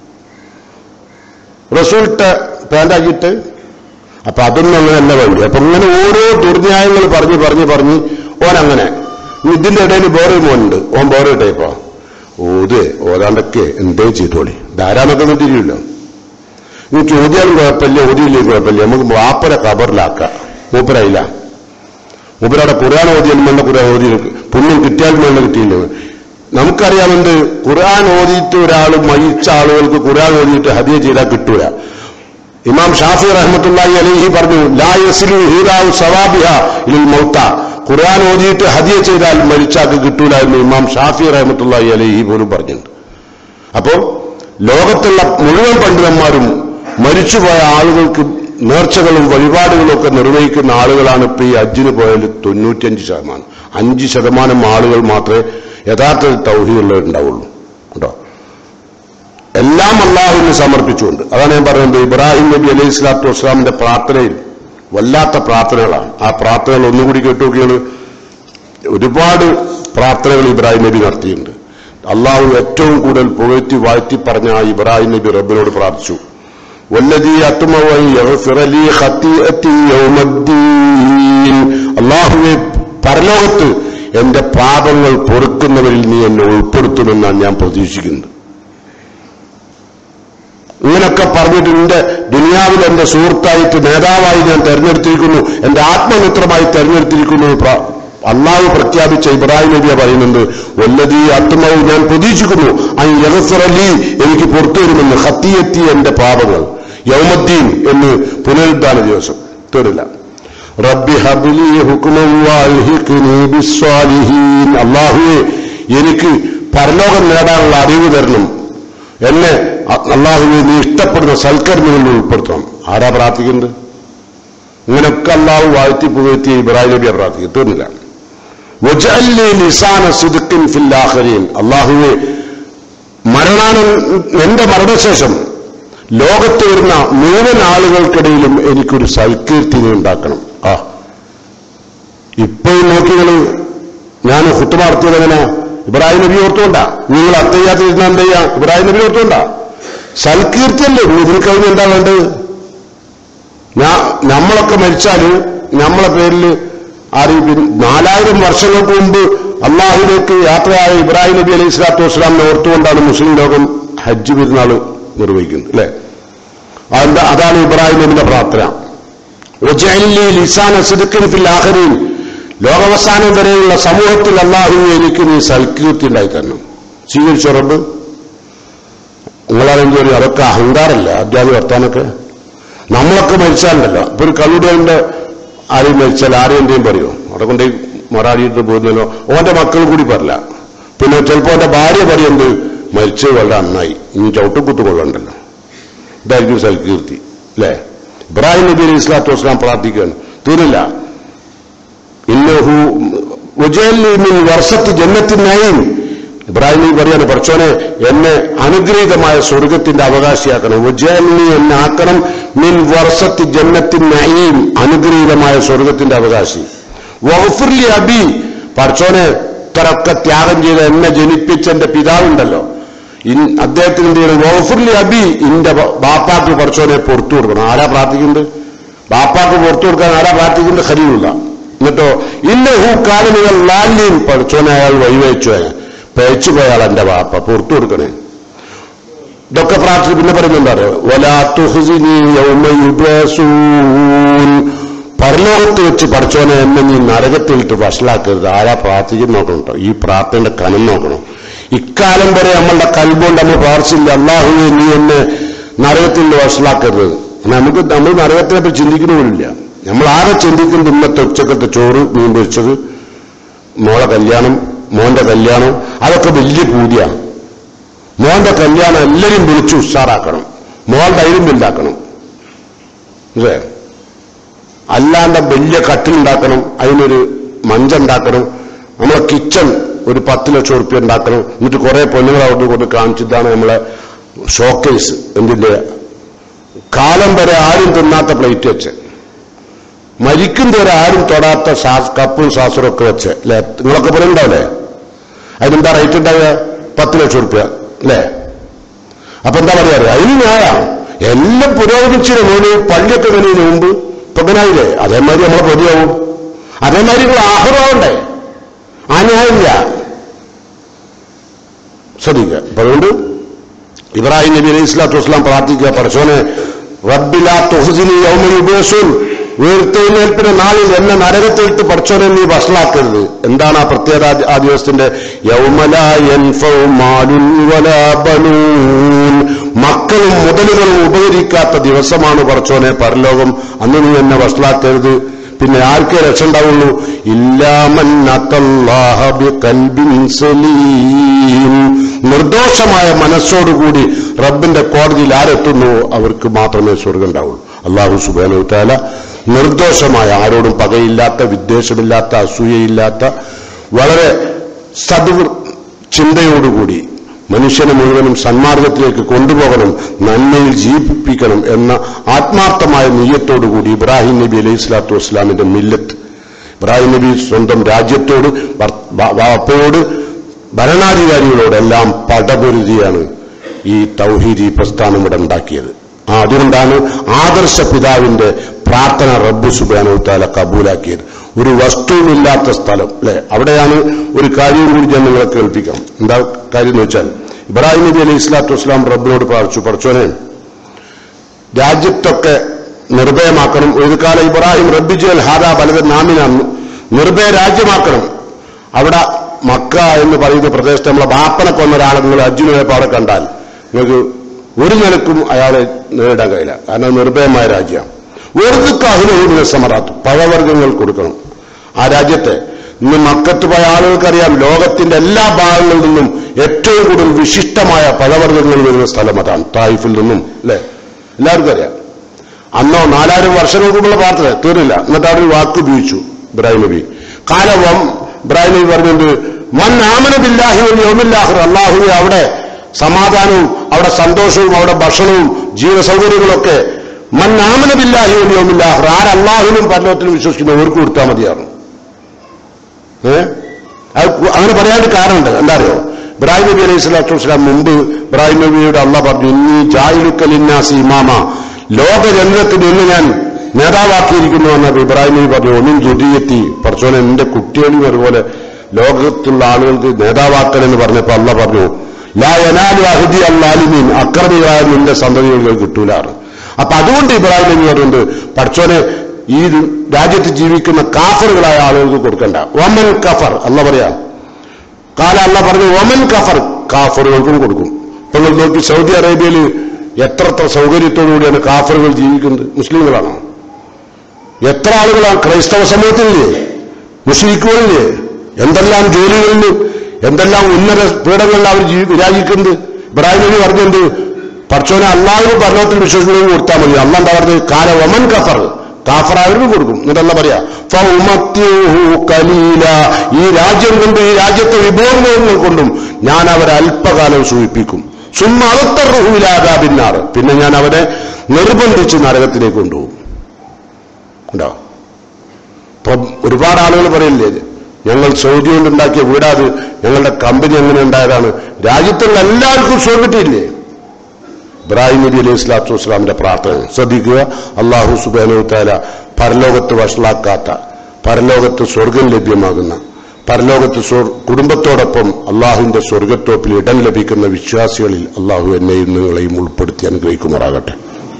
റസൂലിട്ട പാൻറ്റാക്കിയിട്ട് അപ്പൊ അതൊന്നും അങ്ങനെയല്ല വേണ്ടി അപ്പൊ ഇങ്ങനെ ഓരോ ദുർന്യായങ്ങൾ പറഞ്ഞ് പറഞ്ഞ് പറഞ്ഞ് ഓൻ അങ്ങനെ ഇതിന്റെ ഇടയിൽ വേറെ മോനുണ്ട് ഓൻ വേറെ ടൈപ്പോ ഓത് ഓതാണ്ടൊക്കെ എന്തേ ചെയ്തോളി ധാരാളമൊക്കെ ഒന്നും തിരിയില്ല നീ ചോദ്യാലും കുഴപ്പമില്ല ഓതിയില്ലേ കുഴപ്പമില്ല നമുക്ക് വാപ്പര കബറിലാക്കാം മൂപ്പരായില്ല മൂപ്പരവിടെ ഖുർആൻ ഓതിയാലും വേണ്ട ഖുർആൻ ഓതി പുണ്യം കിട്ടിയാലും വേണ്ട കിട്ടിയില്ല നമുക്കറിയാമെന്ത് ഖുർആൻ ഓതിയിട്ട് ഒരാൾ മരിച്ച ആളുകൾക്ക് ഖുർആൻ ഓതിയിട്ട് ഹദിയ ചെയ്താൽ കിട്ടൂല ഇമാം ഷാഫി റഹ്മത്തുള്ളാഹി അലൈഹി പറഞ്ഞു ലാ യസിലു ഹീറാവു സവാബിഹ ഇൽ മൗത്ത ഖുർആൻ ഓതിയിട്ട് ഹദിയ ചെയ്താൽ മരിച്ചാക്ക് കിട്ടൂല എന്ന് ഇമാം ഷാഫി റഹ്മത്തുള്ളാഹി അലൈഹി പോലും പറഞ്ഞിട്ടുണ്ട് അപ്പോ ലോകത്തുള്ള മുഴുവൻ പണ്ഡിതന്മാരും മരിച്ചുപോയ ആളുകൾക്ക് നേർച്ചകളും വഴിപാടുകളും ഒക്കെ നിർവഹിക്കുന്ന ആളുകളാണ് ഇപ്പൊ ഈ അജ്ജിന് പോയാൽ തൊണ്ണൂറ്റിയഞ്ച് ശതമാനം അഞ്ച് ശതമാനം ആളുകൾ മാത്രമേ യഥാർത്ഥത്തിൽ തൗഹിയുള്ളവരുണ്ടാവുള്ളൂ കേട്ടോ എല്ലാം അള്ളാഹുവിന് സമർപ്പിച്ചുകൊണ്ട് അതാണ് ഞാൻ പറയുന്നത് ഇബ്രാഹിം നബി അലൈഹി സ്വലാത്തു വസ്സലാമിന്റെ പ്രാർത്ഥനയിൽ വല്ലാത്ത പ്രാർത്ഥനകളാണ് ആ പ്രാർത്ഥനകൾ ഒന്നുകൂടി കേട്ടുനോക്കിയാണ് ഒരുപാട് പ്രാർത്ഥനകൾ ഇബ്രാഹിം നബി നടത്തിയിട്ടുണ്ട് അള്ളാഹു ഏറ്റവും കൂടുതൽ പുകഴ്ത്തി വാഴ്ത്തി പറഞ്ഞ ആ ഇബ്രാഹിം നബി റബ്ബിനോട് പ്രാർത്ഥിച്ചു വല്ലതീ അള്ളാഹുവെ പരലോകത്ത് എന്റെ പാപങ്ങൾ പൊറുക്കുന്നവരിൽ നീ എന്നെ ഉൾപ്പെടുത്തുമെന്നാണ് ഞാൻ പ്രതീക്ഷിക്കുന്നത് ഇങ്ങനൊക്കെ പറഞ്ഞിട്ട് എന്റെ ദുനിയാവിൽ എന്റെ സുഹൃത്തായിട്ട് നേതാവായി ഞാൻ തെരഞ്ഞെടുത്തിരിക്കുന്നു എന്റെ ആത്മമിത്രമായി തെരഞ്ഞെടുത്തിരിക്കുന്നു അള്ളാഹു പ്രഖ്യാപിച്ച ഇബ്രാഹിം നബിയ പറയുന്നുണ്ട് വല്ലതീ ആത്മാവ് ഞാൻ പ്രതീക്ഷിക്കുന്നു അൻ യഗഫറലി എനിക്ക് പുറത്തു വരുമെന്ന് ഹത്തിയെത്തി എന്റെ പാപങ്ങൾ യൗമദ്ദീൻ എന്ന് പുനരുദ്ധാന ദിവസം തീരില്ല റബ്ബി ഹബിലി ഹുക്കുമൻ വാൽഹിഖ്നി ബിസ്സാലിഹീൻ അള്ളാഹുവെ എനിക്ക് പരലോകം നേടാനുള്ള അറിവ് തരണം എന്നെ അള്ളാഹുവെ നീ ഇഷ്ടപ്പെടുന്ന സൽക്കർമ്മങ്ങളിൽ ഉൾപ്പെടുത്തണം ആരാ പ്രാർത്ഥിക്കുന്നത് ഇങ്ങനെയൊക്കെ അള്ളാഹു വാഴ്ത്തി പുകഴ്ത്തി ഇബ്രാഹിം നബിയെ പ്രാർത്ഥിക്കും തീർന്നില്ല വജഅല്ലി ലിസാന സിദ്ഖിൻ ഫിൽ ആഖിരീൻ അള്ളാഹുവെ മരണാന എന്റെ മരണശേഷം ലോകത്ത് വരുന്ന മുഴുവൻ ആളുകൾക്കിടയിലും എനിക്കൊരു സൽകീർത്തി നീ ഉണ്ടാക്കണം ആ ഇപ്പോഴും നോക്കികള് ഞാൻ ഹുത്ത് നടത്തിയത് എങ്ങനെ ഇബ്രാഹിം നബി ഓർത്തുകൊണ്ടാ നിങ്ങൾ അത്തയ്യാത്തിരുന്ന എന്ത് ചെയ്യാ ഇബ്രാഹിം നബി ഓർത്തുകൊണ്ടാ സൽകീർത്തിയല്ലേ ഇതിന് കഴിഞ്ഞ് എന്താ വേണ്ടത് ഞാ- നമ്മളൊക്കെ മരിച്ചാല് നമ്മളെ പേരിൽ ആരും നാലായിരം വർഷങ്ങൾക്ക് മുമ്പ് അള്ളാഹുലേക്ക് യാത്രയായ ഇബ്രാഹിം നബി അലൈഹി സ്വലാത്തു വസ്സലാമിനെ ഓർത്തുകൊണ്ടാണ് മുസ്ലിം ലോകം ഹജ്ജ് പെരുന്നാൾ നിർവഹിക്കുന്നത് അല്ലെ അതെന്താ അതാണ് ഇബ്രാഹിം നബിന്റെ പ്രാർത്ഥന ഒജഅല്ലി ലിസാന സിദ്ഖിൻ ഫിൽ ആഖിരീൻ ലോകാവസാനം വരെയുള്ള സമൂഹത്തിൽ അള്ളാഹു എനിക്ക് നീ സൽകീർത്തി ഉണ്ടായി തരണം സ്വീകരിച്ചോ റബ്ബ് നിങ്ങളാണെന്ത് പറയും അതൊക്കെ അഹങ്കാരല്ല അധ്യാപക വർത്താനൊക്കെ നമ്മളൊക്കെ മരിച്ചാലുണ്ടല്ലോ ഇപ്പൊ ഒരു കള്ളുടിയന്റെ ആരെയും മരിച്ചാൽ ആരെയും പറയോ അവിടെ കൊണ്ടേ മറാടിയിട്ട് പോകുന്നല്ലോ ഓന്റെ മക്കൾ കൂടി പറയില്ല പിന്നെ ചിലപ്പോ ഓന്റെ ഭാര്യ പറയുന്നത് മരിച്ചത് വളരെ നന്നായി ഇനി ചവിട്ടുകുത്തു കൊള്ളണ്ടല്ലോ ഇതായിരിക്കും സൽകീർത്തി അല്ലേ ഇബ്രാഹിം നബി അലൈഹി സ്വലാത്തു വസ്സലാം പ്രാർത്ഥിക്കുകയാണ് തീർന്നില്ല ഇന്നഹു ഉജയല്ലി മിൻ വർഷത്ത് ജന്നത്തിനായും ഇബ്രാഹിം നബി പറയാണ് പഠിച്ചോനെ എന്നെ അനുഗ്രഹീതമായ സ്വർഗത്തിന്റെ അവകാശിയാക്കണം ഉജയല്ലി എന്നെ ആക്കണം മിൻ വർഷത്ത് ജന്നത്തിനായും അനുഗ്രഹീതമായ സ്വർഗത്തിന്റെ അവകാശി വഹഫുർലി അബി പഠിച്ചോനെ ഇത്രയൊക്കെ ത്യാഗം ചെയ്ത് എന്നെ ജനിപ്പിച്ച എന്റെ പിതാവുണ്ടല്ലോ ഇൻ- അദ്ദേഹത്തിന് എന്ത് ചെയ്യണം വഹഫുർലി അബി ഇന്റെ ബ- ബാപ്പാക്ക് പഠിച്ചോനെ പുറത്തു കൊടുക്കണം ആരാ പ്രാർത്ഥിക്കുന്നത് ബാപ്പാക്ക് പുറത്തു കൊടുക്കാൻ ആരാ പ്രാർത്ഥിക്കുന്നത് ഖലീലുള്ള എന്നിട്ടോ ഇന്നഹു കാലനുകൾ ലാലിയും പഠിച്ചോനെ അയാൾ വഴിവെച്ചു പേച്ചു പോയാൾ എന്റെ ബാപ്പ പുറത്തു കൊടുക്കണേ ഇതൊക്കെ പ്രാർത്ഥന പിന്നെ പറയുന്നുണ്ടോ വലാ തുഹ്സിനി യൗമ യുബ്അസൂൻ പരലോകത്ത് വെച്ച് പഠിച്ചോനെ എന്നെ നീ നരകത്തിലിട്ട് വഷളാക്കരുത് ആരാ പ്രാർത്ഥിക്കും നോക്കണം കേട്ടോ ഈ പ്രാർത്ഥനയുടെ കനം നോക്കണം ഇക്കാലം വരെ നമ്മളുടെ കൽബുകൊണ്ട് നമ്മൾ പ്രാർത്ഥിച്ചില്ല അള്ളാഹുവെ നീ എന്നെ നരകത്തിൽ വഷളാക്കരുത് നമുക്ക് നമ്മൾ നരകത്തിനെ പറ്റി ചിന്തിക്കണമില്ല നമ്മൾ ആകെ ചിന്തിക്കുന്നത് ഇന്നത്തെ ഉച്ചക്കത്തെ ചോറ് മീൻ പൊരിച്ചത് മോളെ കല്യാണം മോന്റെ കല്യാണം അതൊക്കെ വലിയ പൂതിയാണ് മോന്റെ കല്യാണം എല്ലാവരും വിളിച്ച് ഉഷാറാക്കണം മോളുടെ അയിലുണ്ടാക്കണം അല്ലേ അല്ലാണ്ട് വലിയ കട്ടിലുണ്ടാക്കണം അതിനൊരു മഞ്ചുണ്ടാക്കണം നമ്മളെ കിച്ചൺ ഒരു പത്ത് ലക്ഷം ഉറുപ്പ്യ ഉണ്ടാക്കണം എന്നിട്ട് കുറെ പൊന്നുകൾ അവിടെ കൊണ്ട് കാണിച്ചിട്ടാണ് നമ്മളെ ഷോക്കേസ് എന്തിന്റെ കാലം വരെ ആരും തിന്നാത്ത പ്ലേറ്റ് വെച്ച് മരിക്കും വരെ ആരും തൊടാത്ത സാ- കപ്പും സാസറും ഒക്കെ വെച്ച് അല്ലെ നിങ്ങളൊക്കെ പറയുന്നുണ്ടാവില്ലേ അതിനെന്താ റേറ്റ് ഉണ്ടാവുക പത്ത് ലക്ഷം ഉറുപ്പ്യ അല്ലേ അപ്പൊ എന്താ പറയാ അതിന് ന്യായ എല്ലാം പുരോഗമിച്ചിന് മോന് പള്ളിയൊക്കെ കഴിഞ്ഞതിന് മുമ്പ് ഇപ്പൊ ഇങ്ങനായില്ലേ അതേമാതിരി നമ്മളെ പൊതിയാവും അതേമാതിരി നിങ്ങൾ ആഹ്റമാവണ്ടേ ആ ന്യായമില്ല ശ്രദ്ധിക്കുക അപ്പൊ അതുകൊണ്ട് ഇബ്രാഹിം നബി അലൈഹി സ്വലാത്തു വസ്സലാം പ്രാർത്ഥിക്കുക പടച്ചോനെ റബ്ബിലാ തുഹ്സിനി യൗമ യുബഅസുൻ ഉയർത്തെഴുന്നേൽപ്പിന്റെ നാളിൽ എന്നെ നരകത്തിലിട്ട് പഠിച്ചോനെ നീ വഷളാക്കരുത് എന്താണ് ആ പ്രത്യേകത ആ- ആ ദിവസത്തിന്റെ യൗമലാ യൻഫഉ മാലുൻ വലാ ബനൂൻ മക്കളും മുതലുകളും ഉപകരിക്കാത്ത ദിവസമാണ് പറച്ചോനെ പരലോകം അന്ന് നീ എന്നെ വഷളാക്കരുത് പിന്നെ ആർക്കേ രക്ഷ ഉണ്ടാവുള്ളൂ ഇല്ലാമൻ അത്തല്ലാഹ ബിഖൽബിൻ സലീം നിർദോഷമായ മനസ്സോടുകൂടി റബ്ബിന്റെ കോടതിയിൽ ആരെത്തുന്നു അവർക്ക് മാത്രമേ സ്വർഗം ഉണ്ടാവുള്ളൂ അള്ളാഹു സുബാനു താല നിർദോഷമായ ആരോടും പകയില്ലാത്ത വിദ്വേഷമില്ലാത്ത അസൂയയില്ലാത്ത വളരെ സദ് ചിന്തയോടുകൂടി മനുഷ്യനെ മുഴുവനും സന്മാർഗത്തിലേക്ക് കൊണ്ടുപോകണം നന്മയിൽ ജീവിപ്പിക്കണം എന്ന ആത്മാർത്ഥമായ നീയത്തോടുകൂടി ഇബ്രാഹിം നബി അലൈഹി സ്വലാത്തു വസ്സലാമിന്റെ മില്ലത്ത് ഇബ്രാഹിം നബി സ്വന്തം രാജ്യത്തോട് ഭർ- ബ- ബാപ്പയോട് ഭരണാധികാരികളോടെല്ലാം പടപൊരുതിയാണ് ഈ തൗഹീദി പ്രസ്ഥാനം ഇവിടെ ഉണ്ടാക്കിയത് ആ അതുകൊണ്ടാണ് ആദർശ പിതാവിന്റെ പ്രാർത്ഥന റബ്ബു സുബാനുത്താല കബൂലാക്കിയത് ഒരു വസ്തുവില്ലാത്ത സ്ഥലം അല്ലെ അവിടെയാണ് ഒരു കാര്യം കൂടി ഞാൻ നിങ്ങളെ കേൾപ്പിക്കാം എന്താ കാര്യം എന്ന് വെച്ചാൽ ഇബ്രാഹിം നബി അലൈഹി സ്വലാത്തു വസ്സലാം റബ്ബിനോട് പ്രാർത്ഥിച്ചു പഠിച്ചോനെ രാജ്യത്തൊക്കെ നിർഭയമാക്കണം ഒരു കാലം ഇബ്രാഹിം റബ്ബിജൽ ഹാദ ബലത നാമിനാണ് നിർഭയ രാജ്യമാക്കണം അവിടെ മക്ക എന്ന് പറയുന്ന പ്രദേശത്ത് നമ്മളെ ബാപ്പനെ കൊന്ന ഒരാളെ നിങ്ങൾ അർജുന പോയപ്പോൾ അവിടെ കണ്ടാൽ നിങ്ങൾക്ക് ഒരു നിലക്കും അയാളെ നേരിടാൻ കഴിയില്ല കാരണം നിർഭയമായ രാജ്യമാണ് വെറുതെ അഹിലൂടിനെ സമറാത്ത് പഴവർഗ്ഗങ്ങൾ കൊടുക്കണം ആ രാജ്യത്തെ ഇന്ന് മക്കത്ത് പോയ ആളുകൾക്കറിയാം ലോകത്തിന്റെ എല്ലാ ഭാഗങ്ങളിൽ നിന്നും ഏറ്റവും കൂടുതൽ വിശിഷ്ടമായ പഴവർഗ്ഗങ്ങൾ വരുന്ന സ്ഥലം അതാണ് തായിഫിൽ നിന്നും അല്ലെ എല്ലാവർക്കും അറിയാം അന്നോ നാലായിരം വർഷങ്ങൾക്ക് മുമ്പുള്ള പ്രാർത്ഥന തീർന്നില്ല എന്നിട്ട് അവർ ഒരു വാക്ക് ഉപയോഗിച്ചു ഇബ്രാഹിം നബി കാലവം ഇബ്രാഹിം നബി പറഞ്ഞത് മൻ ആമന ബില്ലാഹി വൽ യൗമിൽ ആഖിർ അല്ലാഹുവെ അവിടെ സമാധാനവും അവിടെ സന്തോഷവും അവിടെ ഭക്ഷണവും ജീവ സൗകര്യങ്ങളൊക്കെ മന്നാമനബില്ലാഹിയോമില്ല ആരല്ലാഹിലും പരലോകത്തിലും വിശ്വസിക്കുന്ന അവർക്ക് കൊടുത്താൽ മതിയാണ് ഏ അത് കു- അങ്ങനെ പറയാണ്ട് കാരണമുണ്ട് എന്താ അറിയോ ഇബ്രാഹിം നബി അലൈഹി സ്വലാത്തു വസ്സലാം മുമ്പ് ഇബ്രാഹിം നബിയോട് അള്ള പറഞ്ഞു ഇന്നീ ജായിലുക്കലിന്നാസി ഇമാമ ലോക ജനത്തിന് ഇന്ന് ഞാൻ നേതാവാക്കിയിരിക്കുന്നു എന്നപ്പോൾ ഇബ്രാഹിം നബി പറഞ്ഞു ഒന്നും ദുരിയെത്തി പറച്ചോനെ എന്റെ കുട്ടികളും അതുപോലെ ലോകത്തുള്ള ആളുകൾക്ക് നേതാവാക്കലെന്ന് പറഞ്ഞപ്പോൾ അള്ള പറഞ്ഞു ലാ യനാലു അഹുദി അല്ലാലിമീൻ അക്രമികളായ നിന്റെ സന്തതികൾ കിട്ടൂലാണ് അപ്പൊ അതുകൊണ്ട് ഇബ്രാഹിം നബി പറയുന്നത് പഠിച്ചോനെ ഈ രാജ്യത്ത് ജീവിക്കുന്ന കാഫറുകളായ ആളുകൾക്ക് കൊടുക്കണ്ട ഒമൻ കഫർ അല്ല പറയാ കാല അല്ല പറഞ്ഞു ഒമൻ കഫർ കാഫറുകൾക്കും കൊടുക്കും ഇപ്പൊ നിങ്ങൾ നോക്കി സൗദി അറേബ്യയിൽ എത്ര എത്ര സൗകര്യത്തോടുകൂടിയാണ് കാഫറുകൾ ജീവിക്കുന്നത് മുസ്ലിങ്ങളാണോ എത്ര ആളുകളാണ് ക്രൈസ്തവ സമൂഹത്തിലില്ലേ മുസ്ലിക്കുകളില്ലേ എന്തെല്ലാം ജോലികളിൽ എന്തെല്ലാം ഉന്നത പീഠങ്ങളിൽ അവർ ജീവി- വിരാജിക്കുന്നത് ഇബ്രാഹിം നബി പറഞ്ഞെന്ത് പഠിച്ചോനെ അള്ളാഹു ഭരണത്തിൽ വിശ്വസിക്കുന്നത് കൊടുത്താൽ മതി അല്ല എന്താ പറഞ്ഞത് കാല ഒമൻ കഫർ കാഫറായവർക്ക് കൊടുക്കും എന്നിട്ടല്ല പറയാ ഫൗമത്യുഹു കലീല ഈ രാജ്യം കൊണ്ട് ഈ രാജ്യത്തെ വിഭവങ്ങൾ കൊണ്ടും ഞാൻ അവരെ അല്പകാലം സൂചിപ്പിക്കും സുമ്മ അകത്തറുഹുലാകാബിന്നാർ പിന്നെ ഞാൻ അവരെ നിർബന്ധിച്ച് നരകത്തിലേക്ക് കൊണ്ടുപോകും ഉണ്ടോ ഇപ്പൊ ഒരുപാട് ആളുകൾ പറയില്ലേ ഞങ്ങൾ സൗദി കൊണ്ടുണ്ടാക്കിയ വീടാത് ഞങ്ങളുടെ കമ്പനി എങ്ങനെ ഉണ്ടായതാണ് രാജ്യത്തുള്ള എല്ലാവർക്കും സ്വർഗത്തില്ലേ ഇബ്രാഹിം നബി അലൈഹി സ്വലാത്തു വസ്സലാമിന്റെ പ്രാർത്ഥന ശ്രദ്ധിക്കുക അള്ളാഹു സുബാനു താല പരലോകത്ത് വഷളാക്കാത്ത പരലോകത്ത് സ്വർഗം ലഭ്യമാകുന്ന പരലോകത്ത് സ്വർ- കുടുംബത്തോടൊപ്പം അള്ളാഹുവിന്റെ സ്വർഗത്തോപ്പിൽ ഇടം ലഭിക്കുന്ന വിശ്വാസികളിൽ അള്ളാഹു എന്നെയും നിങ്ങളെയും ഉൾപ്പെടുത്തി അനുഗ്രഹിക്കുമാറാകട്ടെ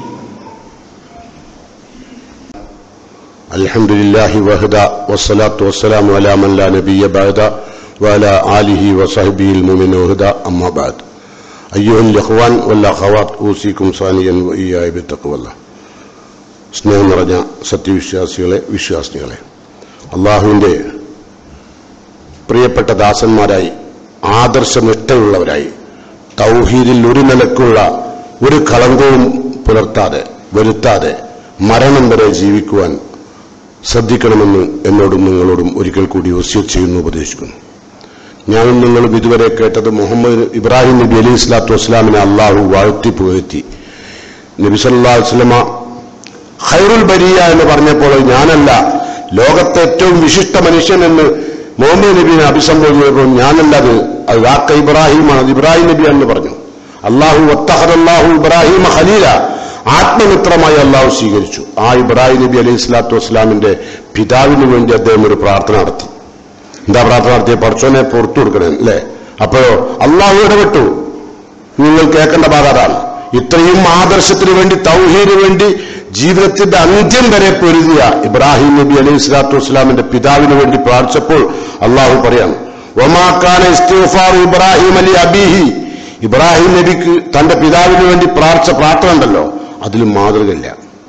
الحمد لله وحده والصلاة والسلام على من لا نبي بعد وعلى آله وصحبه المؤمن وهدى أما بعد أيها الإخوان والأخوات أوصيكم ثانيا وإياي بتقوى الله സ്നേഹം നിറഞ്ഞ സത്യവിശ്വാസികളെ വിശ്വാസികളെ അള്ളാഹുവിന്റെ പ്രിയപ്പെട്ട ദാസന്മാരായി ആദർശനിഷ്ഠയുള്ളവരായി തൗഹീദിൽ ഒരു നിലക്കുള്ള ഒരു കളങ്കവും പുലർത്താതെ വരുത്താതെ മരണം വരെ ജീവിക്കുവാൻ ശ്രദ്ധിക്കണമെന്ന് എന്നോടും നിങ്ങളോടും ഒരിക്കൽ കൂടി വസ്യത്ത് ചെയ്യുന്നു ഉപദേശിക്കുന്നു ഞാനും നിങ്ങളും ഇതുവരെ കേട്ടത് മുഹമ്മദ് ഇബ്രാഹിം നബി അലൈഹി സ്വലാത്തു വസ്സലാമിനെ അള്ളാഹു വാഴ്ത്തി പുകഴ്ത്തി നബി സല്ലാ വസ്ലമ ഖൈറുൽ ബരിയ എന്ന് പറഞ്ഞപ്പോൾ അത് ഞാനല്ല ലോകത്തെ ഏറ്റവും വിശിഷ്ട മനുഷ്യൻ എന്ന് മുഹമ്മദ് നബീനെ അഭിസംബോധന ചെയ്തപ്പോൾ ഞാനല്ല അത് അത് വാക്ക ഇബ്രാഹിമാണ് അത് ഇബ്രാഹിം നബിയാണെന്ന് പറഞ്ഞു അള്ളാഹു ഒത്തഹദല്ലാഹു ഇബ്രാഹിം ഖലീല ആത്മമിത്രമായി അള്ളാഹു സ്വീകരിച്ചു ആ ഇബ്രാഹിം നബി അലൈഹി സ്വലാത്തു വസ്സലാമിന്റെ പിതാവിന് വേണ്ടി അദ്ദേഹം ഒരു പ്രാർത്ഥന നടത്തി എന്താ പ്രാർത്ഥന നടത്തിയ പഠിച്ചോനെ പുറത്തു കൊടുക്കണേ അല്ലേ അപ്പോഴോ അള്ളാഹു ഇടപെട്ടു നിങ്ങൾ കേൾക്കേണ്ട ഭാഗം അതാണ് ഇത്രയും ആദർശത്തിന് വേണ്ടി തൗഹീദിന് വേണ്ടി ജീവിതത്തിന്റെ അന്ത്യം വരെ പൊരുതിയ ഇബ്രാഹിം നബി അലൈഹി സ്വലാത്തു വസ്സലാമിന്റെ പിതാവിന് വേണ്ടി പ്രാർത്ഥിച്ചപ്പോൾ അള്ളാഹു പറയാണ് ഒമാക്കാന ഇസ്തിഗ്ഫാർ ഇബ്രാഹിം അലി അബീഹി ഇബ്രാഹിം നബിക്ക് തന്റെ പിതാവിന് വേണ്ടി പ്രാർത്ഥിച്ച പ്രാർത്ഥന ഉണ്ടല്ലോ അതിൽ മാതൃകയില്ല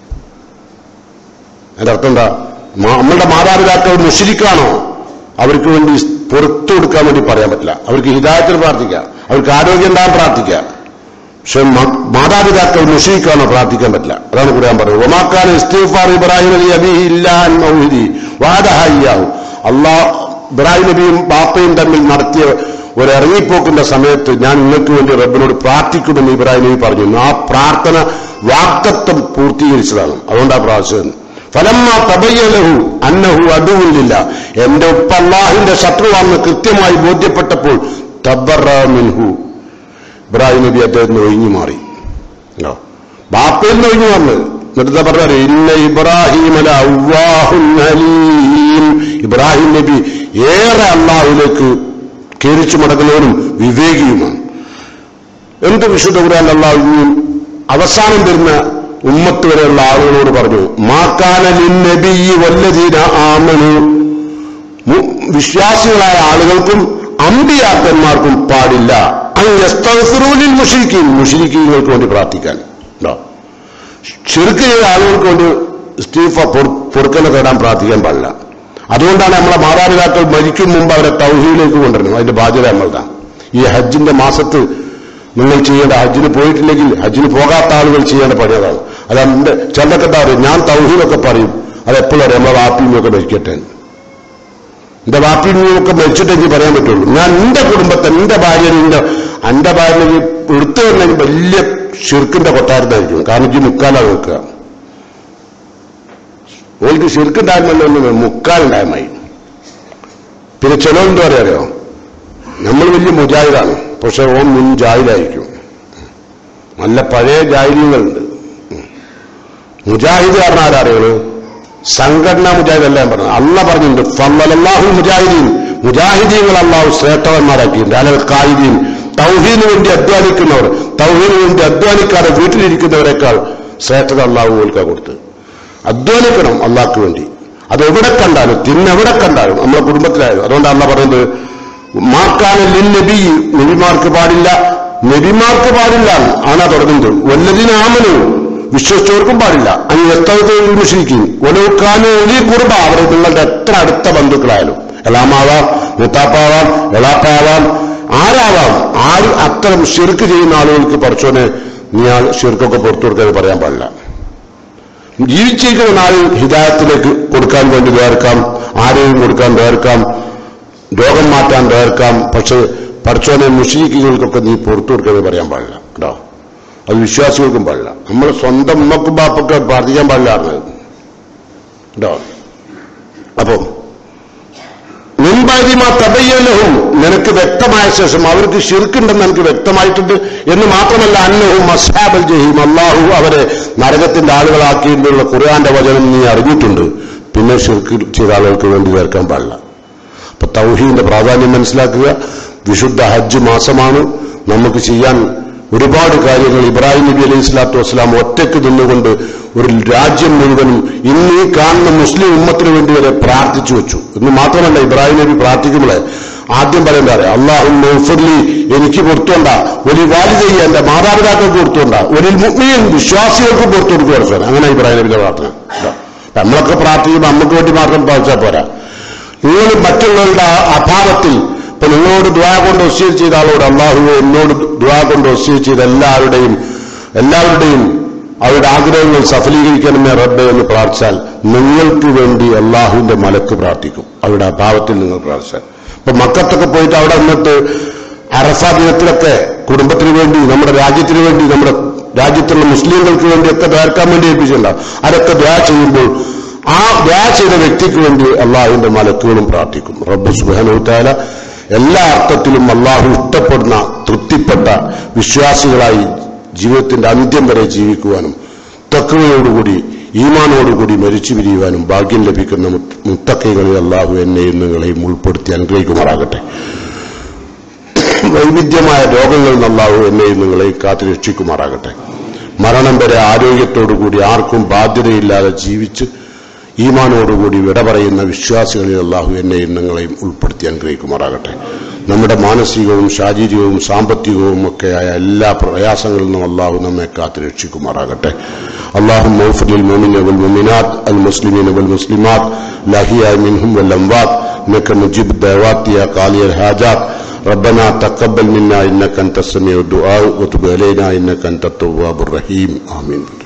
അതിന്റെ അർത്ഥം എന്താ മാ- നമ്മളുടെ മാതാപിതാക്കൾ മുഷിരിക്കാണോ അവർക്ക് വേണ്ടി പുറത്തു കൊടുക്കാൻ വേണ്ടി പറയാൻ പറ്റില്ല അവർക്ക് ഹിതായത്തിൽ പ്രാർത്ഥിക്കാം അവർക്ക് ആരോഗ്യം ഉണ്ടാകാൻ പ്രാർത്ഥിക്കാം പക്ഷെ മ- മാതാപിതാക്കൾ മുഷിരിക്കാണോ പ്രാർത്ഥിക്കാൻ പറ്റില്ല അതാണ് കൂടെ ഞാൻ പറയുന്നത് ഒമാക്കാൻ ഇസ്തീഫാർ ഇബ്രാഹിം അലി അബിഹി ഇല്ലാൻ മൗഹിദി വാദഹായിയാവും അള്ളാഹ് ഇബ്രാഹിം നബിയും ബാപ്പയും തമ്മിൽ നടത്തിയ ഒരു ഇറങ്ങിപ്പോക്കിന്റെ സമയത്ത് ഞാൻ നിങ്ങൾക്ക് വേണ്ടി റബ്ബിനോട് പ്രാർത്ഥിക്കുമെന്ന് ഇബ്രാഹിം നബി പറഞ്ഞു ആ പ്രാർത്ഥന വാക്തത്വം പൂർത്തീകരിച്ചതാണ് അതുകൊണ്ടാണ് പ്രാർത്ഥിച്ചത് ഫലമ്മ തബയ്യലഹു അന്നഹു അതുവില്ല എന്റെ ഉപ്പ അള്ളാഹിന്റെ ശത്രുവാണെന്ന് കൃത്യമായി ബോധ്യപ്പെട്ടപ്പോൾ തബറ മിൻഹു ഇബ്രാഹിം നബി അദ്ദേഹത്തിന് ഒഴിഞ്ഞു മാറി ഉണ്ടോ? ബാപ്പയിൽ നിന്ന് ഒഴിഞ്ഞു വന്ന് എന്നിട്ട് പറഞ്ഞാൽ ഇന്ന ഇബ്രാഹിം അല അവ്വാഹുൻ അലീം ഇബ്രാഹിം നബി ഏറെ അള്ളാഹുലേക്ക് കേരിച്ചു മടങ്ങുന്നവനും വിവേകിയുമാണ് എന്ത് വിശുദ്ധ ഖുർആൻ അള്ളാഹു ഇനിയും അവസാനം വരുന്ന ഉമ്മത്ത് വരെയുള്ള ആളുകളോട് പറഞ്ഞു മാക്കാന നബി വല്ലതീന ആമനു മു- വിശ്വാസികളായ ആളുകൾക്കും അമ്പിയാക്കന്മാർക്കും പാടില്ല അയ്യസ്തഫിറൂലിൽ മുഷിരിക്കും മുഷിരിക്കീങ്ങൾക്ക് വേണ്ടി പ്രാർത്ഥിക്കാൻ ഉണ്ടോ ചെറുക്ക് ചെയ്ത ആളുകൾക്ക് വേണ്ടി സ്റ്റീഫ പൊറുക്കല തേടാൻ പ്രാർത്ഥിക്കാൻ പാടില്ല അതുകൊണ്ടാണ് നമ്മളെ മാതാപിതാക്കൾ മരിക്കും മുമ്പ് അവരെ തൗഹീലേക്ക് കൊണ്ടുവരണം അതിന്റെ ബാധ്യത നമ്മളുടെ ഈ ഹജ്ജിന്റെ മാസത്ത് നിങ്ങൾ ചെയ്യേണ്ട ഹജ്ജിന് പോയിട്ടില്ലെങ്കിൽ ഹജ്ജിന് പോകാത്ത ആളുകൾ ചെയ്യേണ്ട പണി അതാണ് അത് എന്റെ ചിലരൊക്കെ എന്താ പറയും ഞാൻ തൗഹീദൊക്കെ പറയും അത് എപ്പോഴും അറിയാം നമ്മളെ വാപ്പിയൊക്കെ മരിക്കട്ടെ എന്റെ വാപ്പിയും ഒക്കെ മരിച്ചിട്ട് എനിക്ക് പറയാൻ പറ്റുള്ളൂ ഞാൻ എന്റെ കുടുംബത്തെ എന്റെ ഭാര്യ എന്റെ അന്റെ ഭാര്യ എടുത്തു തന്നെ വലിയ ഷിർക്കിന്റെ കൊട്ടാരത്തായിരിക്കും കാരണം ഇജ്ജ് മുക്കാലാ നോക്കുക ഓൾക്ക് ഷിർക്കുണ്ടായിരുന്നല്ലോ മുക്കാലുണ്ടായമായി പിന്നെ ചിലവെന്താ പറയാറിയോ നമ്മൾ വലിയ മുജാഹിദാണ് പക്ഷെ ഓൻ മുൻ ജാഹിദായിരിക്കും നല്ല പഴയ ജാഹിദീങ്ങളുണ്ട് മുജാഹിദ് പറഞ്ഞ ആരാറിയാണ് സംഘടനാ മുജാഹിദ് അല്ല ഞാൻ പറഞ്ഞത് അല്ല പറഞ്ഞിട്ടുണ്ട് ഫല്ലല്ലാഹു മുജാഹിദീൻ മുജാഹിദീങ്ങൾ അള്ളാഹു ശ്രേഷ്ഠവന്മാരാക്കിയിട്ടുണ്ട് അല്ല കായിദീൻ തൗഹീദിന് വേണ്ടി അധ്വാനിക്കുന്നവർ തൗഹീദിന് വേണ്ടി അധ്വാനിക്കാതെ വീട്ടിലിരിക്കുന്നവരെക്കാൾ ശ്രേഷ്ഠത അള്ളാഹു ഓൽക്കാ കൊടുത്ത് അധ്വാനിക്കണം അള്ളാഹ്ക്ക് വേണ്ടി അത് എവിടെ കണ്ടാലും തിന്നെവിടെ കണ്ടാലും നമ്മുടെ കുടുംബത്തിലായാലും അതുകൊണ്ട് അല്ല പറയുന്നത് മാക്കാനല്ലിൻ നബി നബിമാർക്ക് പാടില്ല നബിമാർക്ക് പാടില്ല ആണാ തുടങ്ങുന്നത് വല്ലതിനാമനു വിശ്വസിച്ചവർക്കും പാടില്ല അങ്ങ് എത്തവത്തിൽ മുഷിരിക്കും ഒലവുക്കാനും ഒലി കുറുബ അവർ നിങ്ങളുടെ എത്ര അടുത്ത ബന്ധുക്കളായാലും എലാമാവാം മുത്താപ്പാവാം എളാപ്പാവാം ആരാവാം ആര് അത്തരം ഷിർക്ക് ചെയ്യുന്ന ആളുകൾക്ക് പഠിച്ചോനെ നീ ആ ഷിർക്കൊക്കെ പുറത്തു കൊടുക്കാൻ പറയാൻ പാടില്ല ജീവിച്ചിരിക്കുന്ന നാളിൽ ഹിദായത്തിലേക്ക് കൊടുക്കാൻ വേണ്ടി വേർക്കാം ആരെയും കൊടുക്കാൻ വേർക്കാം രോഗം മാറ്റാൻ വേർക്കാം പക്ഷെ പഠിച്ചോനെ മുഷീഖികൾക്കൊക്കെ നീ പുറത്തു കൊടുക്കുന്നത് പറയാൻ പാടില്ല കേട്ടോ അത് വിശ്വാസികൾക്കും പാടില്ല നമ്മൾ സ്വന്തം ഉമ്മക്കും ബാപ്പൊക്കെ പ്രാർത്ഥിക്കാൻ പാടില്ലായിരുന്നത് കേട്ടോ അപ്പം മുൻപാതിമ തബയ്യലഹും നിനക്ക് വ്യക്തമായ ശേഷം അവർക്ക് ഷിർക്കുണ്ടെന്ന് എനിക്ക് വ്യക്തമായിട്ടുണ്ട് എന്ന് മാത്രമല്ല അന്നഹും അസ്ഹാബൽ ജഹീം അള്ളാഹു അവരെ നരകത്തിന്റെ ആളുകളാക്കിയിട്ടുള്ള ഖുർആന്റെ വചനം നീ അറിഞ്ഞിട്ടുണ്ട് പിന്നെ ഷിർക്ക് ചെയ്ത ആളുകൾക്ക് വേണ്ടി ചേർക്കാൻ പാടില്ല അപ്പൊ തൗഹീദിന്റെ പ്രാധാന്യം മനസ്സിലാക്കുക വിശുദ്ധ ഹജ്ജ് മാസമാണ് നമുക്ക് ചെയ്യാൻ ഒരുപാട് കാര്യങ്ങൾ ഇബ്രാഹിം നബി അലൈഹി സ്വലാത്തു വസ്സലാം ഒറ്റയ്ക്ക് നിന്നുകൊണ്ട് ഒരു രാജ്യം മുഴുവനും ഇന്ന് ഈ കാണുന്ന മുസ്ലിം ഉമ്മത്തിന് വേണ്ടി വരെ പ്രാർത്ഥിച്ചു വെച്ചു എന്ന് മാത്രമല്ല ഇബ്രാഹിം നബി പ്രാർത്ഥിക്കുമ്പോഴേ ആദ്യം പറയേണ്ട അറിയാം അള്ളാഹുലി എനിക്ക് പുറത്തുണ്ട ഒരു വാലിദയ്യ എന്റെ മാതാപിതാക്കൾക്ക് പുറത്തുണ്ട ഒരു മുഗ്മിയും വിശ്വാസികൾക്ക് പുറത്തു കൊടുക്കുക പഠിച്ചോനെ അങ്ങനെ ഇബ്രാഹിം നബിയുടെ പ്രാർത്ഥന കേട്ടോ. നമ്മളൊക്കെ പ്രാർത്ഥിക്കുമ്പോൾ നമുക്ക് വേണ്ടി മാത്രം പ്രാർത്ഥിച്ചാൽ പോരാ നിങ്ങൾ മറ്റുള്ളവരുടെ ആ അഭാവത്തിൽ ഇപ്പൊ നിങ്ങളോട് ദ്വാ കൊണ്ട് ഒസ്യൽ ചെയ്ത ആളോട് അള്ളാഹു എന്നോട് ദ്വാ കൊണ്ട് ഒസ്യൽ ചെയ്ത എല്ലാവരുടെയും എല്ലാവരുടെയും അവരുടെ ആഗ്രഹങ്ങൾ സഫലീകരിക്കണമേ റബ്ബെ എന്ന് പ്രാർത്ഥിച്ചാൽ നിങ്ങൾക്ക് വേണ്ടി അള്ളാഹുവിന്റെ മലക്ക് പ്രാർത്ഥിക്കും അവരുടെ അഭാവത്തിൽ നിങ്ങൾ പ്രാർത്ഥിച്ചാൽ ഇപ്പൊ മക്കത്തൊക്കെ പോയിട്ട് അവിടെ നിന്നിട്ട് അറഫ ദിനത്തിലൊക്കെ കുടുംബത്തിന് വേണ്ടി നമ്മുടെ രാജ്യത്തിന് വേണ്ടി നമ്മുടെ രാജ്യത്തുള്ള മുസ്ലിങ്ങൾക്ക് വേണ്ടിയൊക്കെ ദ്വാരക്കാൻ വേണ്ടി ഏൽപ്പിച്ചിട്ടുണ്ടാവും അതൊക്കെ ദ്വാ ചെയ്യുമ്പോൾ ആ ദ്വാ ചെയ്ത വ്യക്തിക്ക് വേണ്ടി അള്ളാഹുവിന്റെ മലക്കുകളും പ്രാർത്ഥിക്കും റബ്ബ് സുബാനുത്താല എല്ലാ അർത്ഥത്തിലും അള്ളാഹു ഇഷ്ടപ്പെടുന്ന തൃപ്തിപ്പെട്ട വിശ്വാസികളായി ജീവിതത്തിന്റെ അന്ത്യം വരെ ജീവിക്കുവാനും തക്കവയോടുകൂടി ഈമാനോടുകൂടി മരിച്ചു പിരിയുവാനും ഭാഗ്യം ലഭിക്കുന്ന മുത്ത- മുത്തക്കൈകളിൽ അള്ളാഹു എന്നെയും നിങ്ങളെയും ഉൾപ്പെടുത്തി അനുഗ്രഹിക്കുമാറാകട്ടെ വൈവിധ്യമായ രോഗങ്ങളിൽ നിന്ന് അള്ളാഹു എന്നെയും നിങ്ങളെയും കാത്തു രക്ഷിക്കുമാറാകട്ടെ മരണം വരെ ആരോഗ്യത്തോടുകൂടി ആർക്കും ബാധ്യതയില്ലാതെ ജീവിച്ച് ഈമാനോടുകൂടി വിട പറയുന്ന വിശ്വാസികളിൽ അള്ളാഹു എന്നെയും നിങ്ങളെയും ഉൾപ്പെടുത്തി അനുഗ്രഹിക്കുമാറാകട്ടെ നമ്മുടെ മാനസികവും ശാരീരികവും സാമ്പത്തികവും ഒക്കെയായ എല്ലാ പ്രയാസങ്ങളിൽ നിന്നും അള്ളാഹു നമ്മെ കാത്തു രക്ഷിക്കുമാറാകട്ടെ അള്ളാഹു മൗഫലിൽ മോമിൻ വൽ മുമിനാത്ത് അൽ മുസ്ലിമീൻ വൽ മുസ്ലിമാത്ത് ലഹിയ മിൻഹും വൽ അംവാത്ത് إنك مجيب الدعوات يا قاضي الحاجات ربنا تقبل منا إنك أنت السميع الدعاء وتب علينا إنك أنت التواب الرحيم آمين